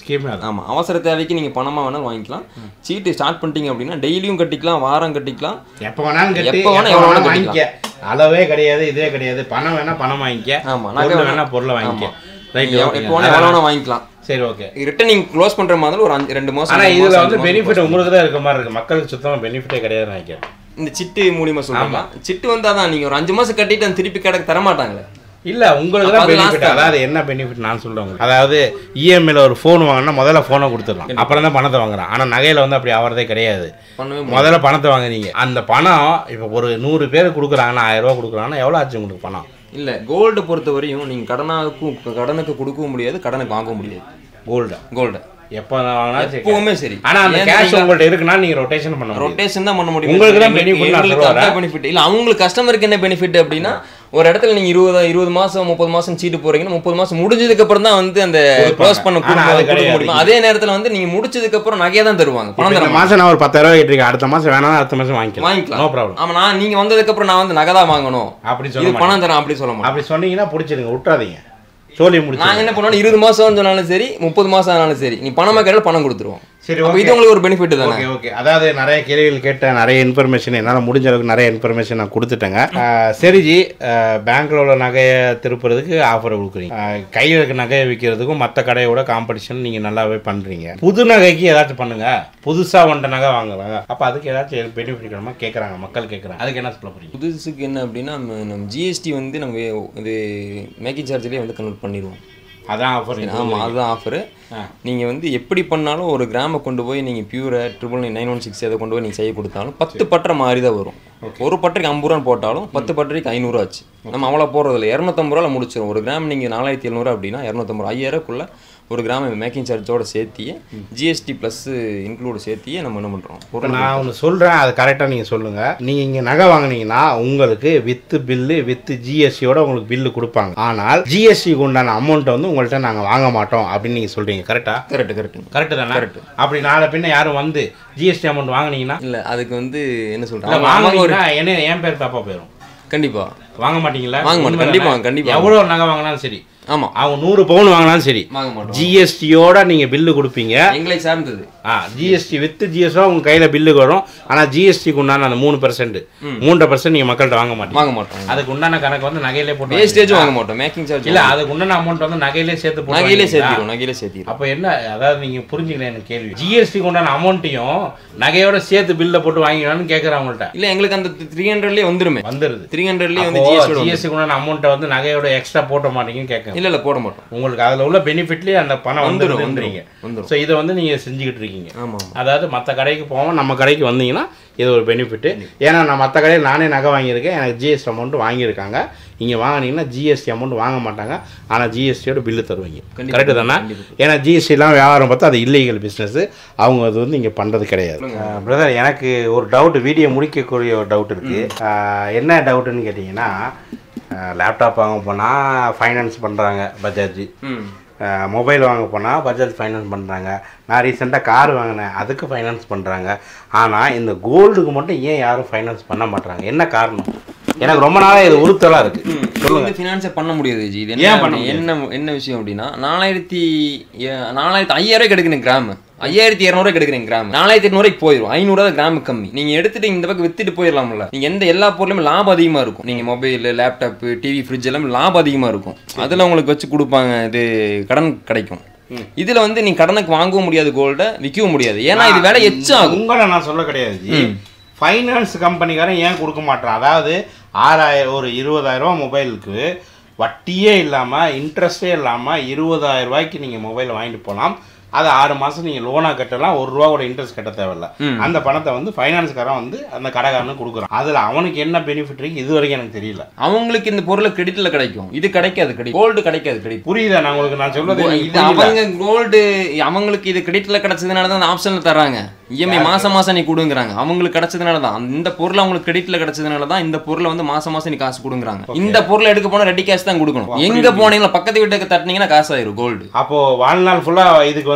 ஸ்கீமே அதான் ஆமா அவசர தேவைக்கு நீங்க பணமா வேணாலும் வாங்கிக்கலாம் சீட்டு ஸ்டார்ட் பண்ணிட்டீங்க அப்படின்னா டெய்லியும் கட்டிக்கலாம் வாரம் கட்டிக்கலாம் எப்போ வேணாலும் கட்டி எப்போ வேணா, எப்போ எவ்வளவு வேணா வேணா வாங்கிக்க அளவே கிடையாது இதே கிடையாது பணம் வேணா பணம் வாங்கிக்க ஆமா, நகை பொருள் வேணா- வேணா பொருளை வாங்கிக்க ரைட் நீங்க எப்போ வேணா எவ்வளவு வேணா வாங்கிக்கலாம் சரி ஓகே ரிட்டன் நீங்க க்ளோஸ் பண்ற மாதிரி ஒரு அஞ்சு ரெண்டு மாசம் ஆனா மூணு இதுல மாசம், வந்து அஞ்சு மாசம் பெனிஃபிட் உங்களுக்கு தான் இருக்க மாதிரி இருக்கு மக்களுக்கு சுத்தமா பெனிஃபிட்டே கிடையாதுன்னு நினைக்கிறேன் இந்த சிட்டு மூலியமா சொல்றீங்களா சிட்டு வந்து அதான் நீங்க ஒரு அஞ்சு மாசம் கட்டிட்டு அந்த திருப்பி கடைக்கு தர மாட்டாங்களே இல்ல உங்களுக்கு அப்ப தான் அது பெனிஃபிட் last அதாவது என்ன பெனிஃபிட் நான் சொல்றேன் உங்களுக்கு. அதாவது இஎம்ஐல ஒரு ஃபோன் வாங்கினா முதல்ல ஃபோனை கொடுத்துடலாம் அப்புறம் தான் பணத்தை வாங்குறான் ஆனா நகையில வந்து அப்படி ஆவறதே கிடையாது பண்ணவே முடியாது. முதல்ல பணத்தை வாங்குறீங்க அந்த பணம் இப்போ ஒரு நூறு பேர் கொடுக்குறாங்கன்னா ஆயிரம் ரூபாய் கொடுக்குறாங்கன்னா எவ்வளோ ஆச்சு உங்களுக்கு பணம் இல்ல கோல்டு பொறுத்த வரையும் நீங்க கடனாக்கும் கடனுக்கு கொடுக்கவும் முடியாது கடனுக்கு வாங்கவும் முடியாது கோல்டு கோல்டு எப்போ வாங்கினா எப்பவுமே சரி ஆனா அந்த ஏன் கேஷ் தெரியுங்களா? உங்கள்ட்ட இருக்குன்னா நீங்க ரொட்டேஷன் பண்ண முடியும் ரொட்டேஷன் தான் பண்ண முடியும் உங்களுக்கு தான் எங்களுக்கு- benefit நான் எங்களுக்கு சொல்ல அதான் benefit. இல்ல அவங்களுக்கு கஸ்டமருக்கு என்ன பெனிஃபிட் அப்படின்னா ஒரு இடத்துல நீங்க இருபது இருபது மாசம் முப்பது மாசம் சீட்டு போறீங்கன்னா முப்பது மாசம் முடிஞ்சதுக்கு அப்புறம் தான் வந்து அந்த க்ளோஸ் பண்ண ஆனா கொடுக்க அது கொடுக்க கிடையாது. முடியும் அதே நேரத்துல வந்து நீங்க முடிச்சதுக்கு அப்புறம் நகையை தான் தருவாங்க பணம் இந்த தர மாசம் நான் ஒரு பத்தாயிரம் ரூபாய் கேட்டிருக்கேன் அடுத்த மாசம் வேணாம் அடுத்த மாசம் வாங்கிக்கலாம் வாங்கிக்கலாம். நோ ப்ராப்ளம் ஆமா நான் நீங்க வந்ததுக்கு அப்புறம் நான் வந்து நகை தான் வாங்கணும் அப்படி இது சொல்ல மாட்டேன் பணம் தரேன் அப்படி சொல்ல மாட்டேன் அப்படி சொன்னீங்கன்னா பிடிச்சிருங்க விட்டுறாதீங்க சோழி முடிச்சு நான் என்ன பண்ணுவேன் இருபது மாசம் சொன்னாலும் சரி முப்பது மாசம் ஆனாலும் சரி நீ பணமா கேட்டாலும் பணம் கொடுத்துருவோம் சரி அப்ப ஓகே இது உங்களுக்கு ஒரு பெனிஃபிட் தானே ஓகே ஓகே அதாவது நிறைய கேள்விகள் கேட்டேன் நிறைய இன்ஃபர்மேஷன் என்னால் முடிஞ்ச அளவுக்கு நிறைய இன்ஃபர்மேஷன் நான் கொடுத்துட்டேங்க ஆஹ் சரிஜி ஆஹ் பேங்க்ல உள்ள நகையை திருப்புறதுக்கு ஆஃபர் கொடுக்குறீங்க ஆஹ் கையில் இருக்க நகையை விற்கிறதுக்கும் மற்ற கடையோட காம்படிஷன் நீங்கள் நல்லாவே பண்ணுறீங்க புது நகைக்கு ஏதாச்சும் பண்ணுங்க புதுசாக வந்த நகை வாங்குறாங்க அப்போ அதுக்கு ஏதாச்சும் பெனிஃபிட் வேணுமா கேட்குறாங்க மக்கள் கேட்குறாங்க அதுக்கு என்ன சொல்ல போறீங்க புதுசுக்கு என்ன அப்படின்னா நம்ம நம்ம ஜிஎஸ்டி வந்து நம்ம இது மேக்கிங் சார்ஜ்லேயே வந்து கன்வெர்ட் பண்ணிடுவோம் அதான் ஆஃபர் ஆமாம் அதுதான் ஆஃபரு ஆ. நீங்கள் வந்து எப்படி பண்ணாலும் ஒரு கிராமை கொண்டு போய் நீங்கள் பியூரை ட்ரிபிள் நைன் ஒன் சிக்ஸ் அதை கொண்டு போய் நீங்கள் செய்ய கொடுத்தாலும் பத்து பட்டரை மாதிரி தான் வரும் ஒரு பட்டரைக்கு ஐம்பது ரூபான்னு போட்டாலும் பத்து பட்டரைக்கு ஐநூறுரூவா ஆச்சு நம்ம அவ்வளோ போகிறதில்ல இரநூத்தம்பது ரூபாவில் முடிச்சிடும் ஒரு கிராம் நீங்கள் நாலாயிரத்தி எழுநூறு அப்படின்னா இரநூத்தம்பது ரூபா ஐயாயிரக்குள்ளே ஒரு கிராம் மேக்கிங் சார்ஜோட சேர்த்தியே ஜிஎஸ்டி ப்ளஸ் இன்க்ளூட் சேர்த்தியே நம்ம என்ன பண்ணுறோம் இப்போ நான் ஒன்று சொல்கிறேன் அது கரெக்டாக நீங்கள் சொல்லுங்கள் நீங்கள் இங்கே நகை வாங்குனீங்கன்னா உங்களுக்கு வித்து பில்லு வித்து ஜிஎஸ்டியோட உங்களுக்கு பில்லு கொடுப்பாங்க ஆனால் ஜிஎஸ்டிக்கு உண்டான அமௌண்ட்டை வந்து உங்கள்கிட்ட நாங்கள் வாங்க மாட்டோம் அப்படின்னு நீங்கள் சொல்கிறீங்க கரெக்டாக கரெக்ட் கரெக்ட் கரெக்டு தானே அப்படி நாளை பின்ன யாரும் வந்து ஜிஎஸ்டி அமௌண்ட் வாங்குனீங்கன்னா இல்லை அதுக்கு வந்து என்ன இல்லை சொல்கிறாங்க வாங்குனீங்கன்னா என்ன என் பேர் தப்பாக போயிடும் கண்டிப்பாக வாங்க மாட்டீங்களா வாங்க மாட்டோம். உண்மை கண்டிப்பா, தானே? கண்டிப்பா. எவ்வளோ நகை வாங்கினாலும் சரி ஆமாம் அவங்க நூறு பவுன் வாங்கினாலும் சரி வாங்க மாட்டோம் ஜிஎஸ்டியோட நீங்கள் பில்லு கொடுப்பீங்க எங்களை சார்ந்தது ஆ ஜிஎஸ்டி வித்து ஜிஎஸ்டி உங்க கையில பில்லுக்கு வரும் ஆனா ஜிஎஸ்டிக்கு உண்டான அந்த மூணு பர்சன்ட் மூன்றரை பர்சன்ட் நீங்க மக்கள்கிட்ட வாங்க மாட்டீங்க வாங்க மாட்டோம் அதுக்கு உண்டான கணக்கு வந்து நகையிலே போட்டு வேஸ்டேஜ் வாங்க மாட்டோம் மேக்கிங் சார்ஜ் இல்ல அதுக்கு உண்டான அமௌண்ட் வந்து நகையிலே சேர்த்து போட்டு நகையிலே வாங்கிக்கிறீங்களா? சேர்த்திடும் நகையிலே சேர்த்திடும் அப்ப என்ன அதாவது நீங்க புரிஞ்சுக்கணும் எனக்கு கேள்வி ஜிஎஸ்டிக்கு உண்டான அமௌண்ட்டையும் நகையோட சேர்த்து பில்ல போட்டு வாங்கிக்கலாம்னு கேட்குறேன் அவங்கள்ட்ட இல்ல எங்களுக்கு அந்த த்ரீ ஹண்ட்ரட்லயே வந்துருமே வந்துருது த்ரீ ஹண்ட்ரட்லயே வந்து ஜிஎஸ்டி ஜிஎஸ்டிக்கு உண்டான அமௌண்ட்டை வந்து நகையோட எக்ஸ்ட்ரா போட்ட மாட்டீங்கன்னு கேட்குறேன் இல்ல இல்ல போட மாட்டோம் உங்களுக்கு அதுல உள்ள பெனிஃபிட்லயே அந்த பணம் வந்துரும், வந்துருதுன்றீங்க வந்துரும். ஸோ இதை வந்து நீங்க செஞ்சுக்கிட்டு இருக்கீங்க ஆமா அதாவது மற்ற கடைக்கு போவோம் நம்ம கடைக்கு வந்தீங்கன்னா இது ஒரு பெனிஃபிட்டு ஏன்னா நான் மற்ற கடையில் நானே நகை வாங்கியிருக்கேன் எனக்கு ஜிஎஸ்டி அமௌண்ட் வாங்கியிருக்காங்க இங்கே வாங்கினீங்கன்னா ஜிஎஸ்டி அமௌண்ட் வாங்க மாட்டாங்க ஆனால் ஜிஎஸ்டியோட பில்லு தருவீங்க கண்டிப்பா, கரெக்டு தானே கண்டிப்பா. ஏன்னா ஜிஎஸ்டிலாம் வியாபாரம் பார்த்தா அது இல்லீகல் பிஸ்னஸ் அவங்க அது வந்து இங்கே பண்ணுறது கிடையாது பிரதர் எனக்கு ஒரு டவுட் வீடியோ முடிக்கக்கூடிய ஒரு டவுட் இருக்குது என்ன டவுட்டுன்னு கேட்டிங்கன்னா லேப்டாப் வாங்க போனால் ஃபைனான்ஸ் பண்ணுறாங்க பஜாஜ் ம் மொபைல் வாங்க போனால் பஜாஜ் ஃபைனான்ஸ் பண்ணுறாங்க நான் ரீசெண்டாக கார் வாங்கினேன் அதுக்கு ஃபைனான்ஸ் பண்ணுறாங்க ஆனால் இந்த கோல்டுக்கு மட்டும் ஏன் யாரும் ஃபைனான்ஸ் பண்ண மாட்டாங்க என்ன காரணம் எனக்கு ரொம்ப நாளாக இது உறுத்தலாக இருக்குது இது வந்து ஃபினான்ஸே பண்ண முடியாது ஜி இது ஏன் என்ன பண்ண அப்படி- என்ன என்ன விஷயம் அப்படின்னா நாலாயிரத்தி ஏ- நாலாயிரத்தி ஐயாயிரம் கிடைக்கிறேன் கிராம் ஐயாயிரத்தி இரநூறுவா கிடைக்கிறேன் கிராம் நாலாயிரத்தி எட்நூறுக்கு போயிடும் ஐநூறுவா கிராம் கம்மி நீங்க எடுத்துட்டு இந்த பக்கம் வித்துட்டு போயிடலாம்ல நீங்க எந்த எல்லா பொருளுமே லாபம் அதிகமா இருக்கும் நீங்க மொபைல் லேப்டாப் டிவி ஃப்ரிட்ஜ் எல்லாம் லாபம் அதிகமா இருக்கும் அதுல உங்களுக்கு வச்சு கொடுப்பாங்க இது கடன் கிடைக்கும் இதுல வந்து நீ கடனுக்கு வாங்கவும் முடியாது கோல்ட விற்கவும் முடியாது ஏன்னா இது விலை எச்சாகும் உங்களை நான் சொல்ல கிடையாது ஜி ஃபைனான்ஸ் கம்பெனிக்காரன் ஏன் கொடுக்க மாட்டான் அதாவது ஆறாயிரம் ஒரு இருபதாயிரம் ரூபா மொபைலுக்கு வட்டியே இல்லாமல் இன்ட்ரெஸ்டே இல்லாமல் இருபதாயிரம் ரூபாய்க்கு நீங்கள் மொபைல் வாங்கிட்டு போகலாம் அதை ஆறு மாதம் நீங்கள் லோனாக கட்டலாம் ஒரு ரூபா கூட இன்ட்ரெஸ்ட் கட்ட தேவையில்ல அந்த பணத்தை வந்து ஃபைனான்ஸ்காரன் வந்து அந்த கடைக்காரனுக்கு கொடுக்குறான் அதில் அவனுக்கு என்ன பெனிஃபிட் இருக்கு இது வரைக்கும் எனக்கு தெரியல அவங்களுக்கு இந்த பொருள் கிரெடிட்ல கிடைக்கும் இது கிடைக்காது கிரெடிட் கோல்டு கிடைக்காது கிரெடிட் புரியுதா நான் உங்களுக்கு நான் சொல்றது இது எனக்கு புரியல. அவங்க கோல்டு அவங்களுக்கு இது கிரெடிட்ல கிடைச்சதுனால தான் அந்த ஆப்ஷன்ல தராங்க இஎம்ஐ மாசம் மாசம் நீ கொடுங்கறாங்க அவங்களுக்கு கிடைச்சதுனால தான் இந்த பொருள் அவங்களுக்கு கிரெடிட்ல கிடைச்சதுனால தான் இந்த பொருளை வந்து மாசம் மாசம் நீ காசு கொடுங்கறாங்க இந்த பொருளை எடுக்க போனா ரெடி கேஷ் தான் கொடுக்கணும் எங்க போனீங்களா பக்கத்து வீட்டுக்கு தட்டினீங்கன்னா காசு ஆயிரும் கோல்டு அப்போ வாழ்நாள் ஃபுல்லா இதுக்கு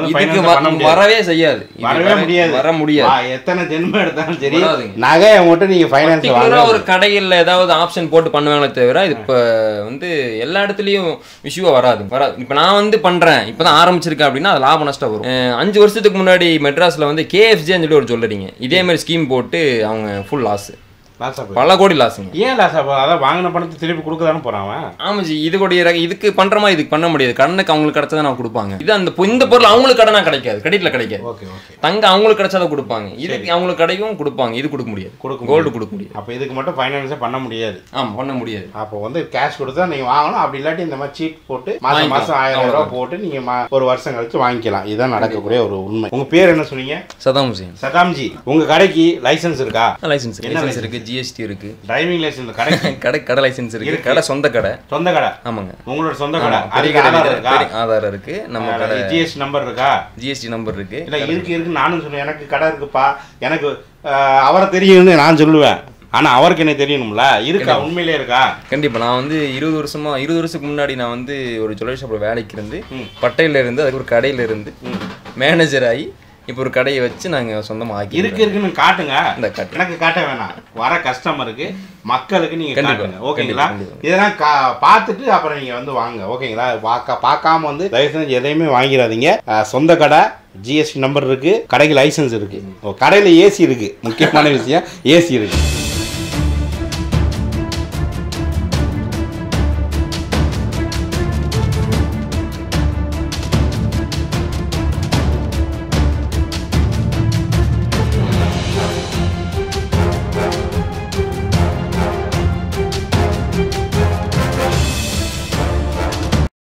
வந்து இதுக்கு finance வ- பண்ண முடியாது. வரவே செய்யாது இது வரவே வர- முடியாது வர முடியாது வா, எத்தனை ஜென்மம் எடுத்தாலும் சரி வராதுங்க. நகையை மட்டும் நீங்க ஃபைனான்ஸ் பர்டிகுலரா வாங்க ஒரு கடையில் ஏதாவது ஆப்ஷன் போட்டு பண்ணுவாங்களே தவிர இது இப்போ வந்து எல்லா இடத்துலயும் இஷ்யூவா வராது வராது இப்போ நான் வந்து பண்றேன் இப்பதான் ஆரம்பிச்சிருக்கேன் அப்படின்னா அது லாப நஷ்டம் வரும் அஹ் அஞ்சு வருஷத்துக்கு முன்னாடி மெட்ராஸ்ல வந்து கேஎஃப்ஜின்னு சொல்லி ஒரு சொல்லறீங்க இதே மாதிரி ஸ்கீம் போட்டு அவங்க ஃபுல் லாஸ் லாஸா போய் பல கோடி லாஸுங்க ஏன் லாஸா போ அதான் வாங்கின பணத்தை திருப்பி கொடுக்க தானே போறான் அவன் ஆமாஜி இது கூட இற- இதுக்கு பண்ற மாதிரி இதுக்கு பண்ண முடியாது கடனுக்கு அவங்களுக்கு கிடைச்சதை நான் கொடுப்பாங்க இது அந்த பொ- இந்த பொருள் அவங்களுக்கு கடனா கிடைக்காது கிரெடிட்ல கிடைக்காது ஓகே ஓகே தங்க அவங்களுக்கு கிடைச்சதை கொடுப்பாங்க இதுக்கு அவங்களுக்கு கிடைக்கும் கொடுப்பாங்க இது கொடுக்க முடியாது கொடுக்க கோல்டு கொடுக்க முடியாது அப்போ இதுக்கு மட்டும் ஃபைனான்ஸே பண்ண முடியாது ஆமா பண்ண முடியாது அப்போ வந்து கேஷ் கொடுத்தா நீங்க வாங்கணும் அப்படி இல்லாட்டி இந்த மாதிரி சீட் போட்டு மாசம் வாங்கிக்கலாம். மாசம் ஆயிரம் ரூபாய் போட்டு நீங்க மா- ஒரு வருஷம் கழிச்சு வாங்கிக்கலாம் இதுதான் நடக்கக்கூடிய ஒரு உண்மை உங்க பேர் என்ன சொன்னீங்க சதாம் ஹுசேன் சதாம்ஜி உங்க கடைக்கு லைசென்ஸ் இருக்கா லைசன்ஸ் என்ன லைசன்ஸ் இருக்கு ஜிஎஸ்டி இருக்கு டிரைவிங் லைசென்ஸ் கடைக்கு கடை கடை லைசன்ஸ் இருக்கு இருக்கு. கடை சொந்த கடை சொந்த கடை ஆமாங்க உங்களோட சொந்த கடை ஆமா, பெரிய அதுக்கு கடை ஆதார் வீடு- இருக்கா பெரிய ஆதார் இருக்கு நம்ம கடை ஜிஎஸ்டி நம்பர் இருக்கா ஜிஎஸ்டி நம்பர் இருக்கு இல்ல இருக்கு இருக்கு நானும் சொல்லுவேன் எனக்கு கடை இருக்குப்பா எனக்கு அஹ், அவரை தெரியும்னு நான் சொல்லுவேன் ஆனா அவருக்கு என்ன தெரியணும்ல இருக்கா உண்மையிலே இருக்கா கண்டிப்பா நான் வந்து இருபது வருஷமா இருபது வருஷத்துக்கு முன்னாடி நான் வந்து ஒரு ஜுவல்லரி ஷாப்ல வேலைக்கு இருந்து ம். பட்டையில இருந்து அதுக்கு ஒரு கடையில இருந்து மேனேஜர் ஆகி இப்போ ஒரு கடையை வச்சு நாங்க சொந்தமா ஆக்கி இருக்கு இருக்குன்னு காட்டுங்க இந்த காட்டு எனக்கு காட்ட வேணாம் வர கஸ்டமருக்கு மக்களுக்கு நீங்க கண்டிப்பா, காட்டுங்க ஓகேங்களா கண்டிப்பா, இதெல்லாம் கா- பார்த்துட்டு அப்புறம் நீங்க வந்து வாங்க ஓகேங்களா பார்க்க பார்க்காம வந்து தயவு செஞ்சு எதையுமே வாங்கிடாதீங்க அஹ், சொந்த கடை ஜிஎஸ்டி நம்பர் இருக்கு கடைக்கு லைசென்ஸ் இருக்கு ஓ, கடையில ஏசி இருக்கு முக்கியமான விஷயம் ஏசி இருக்கு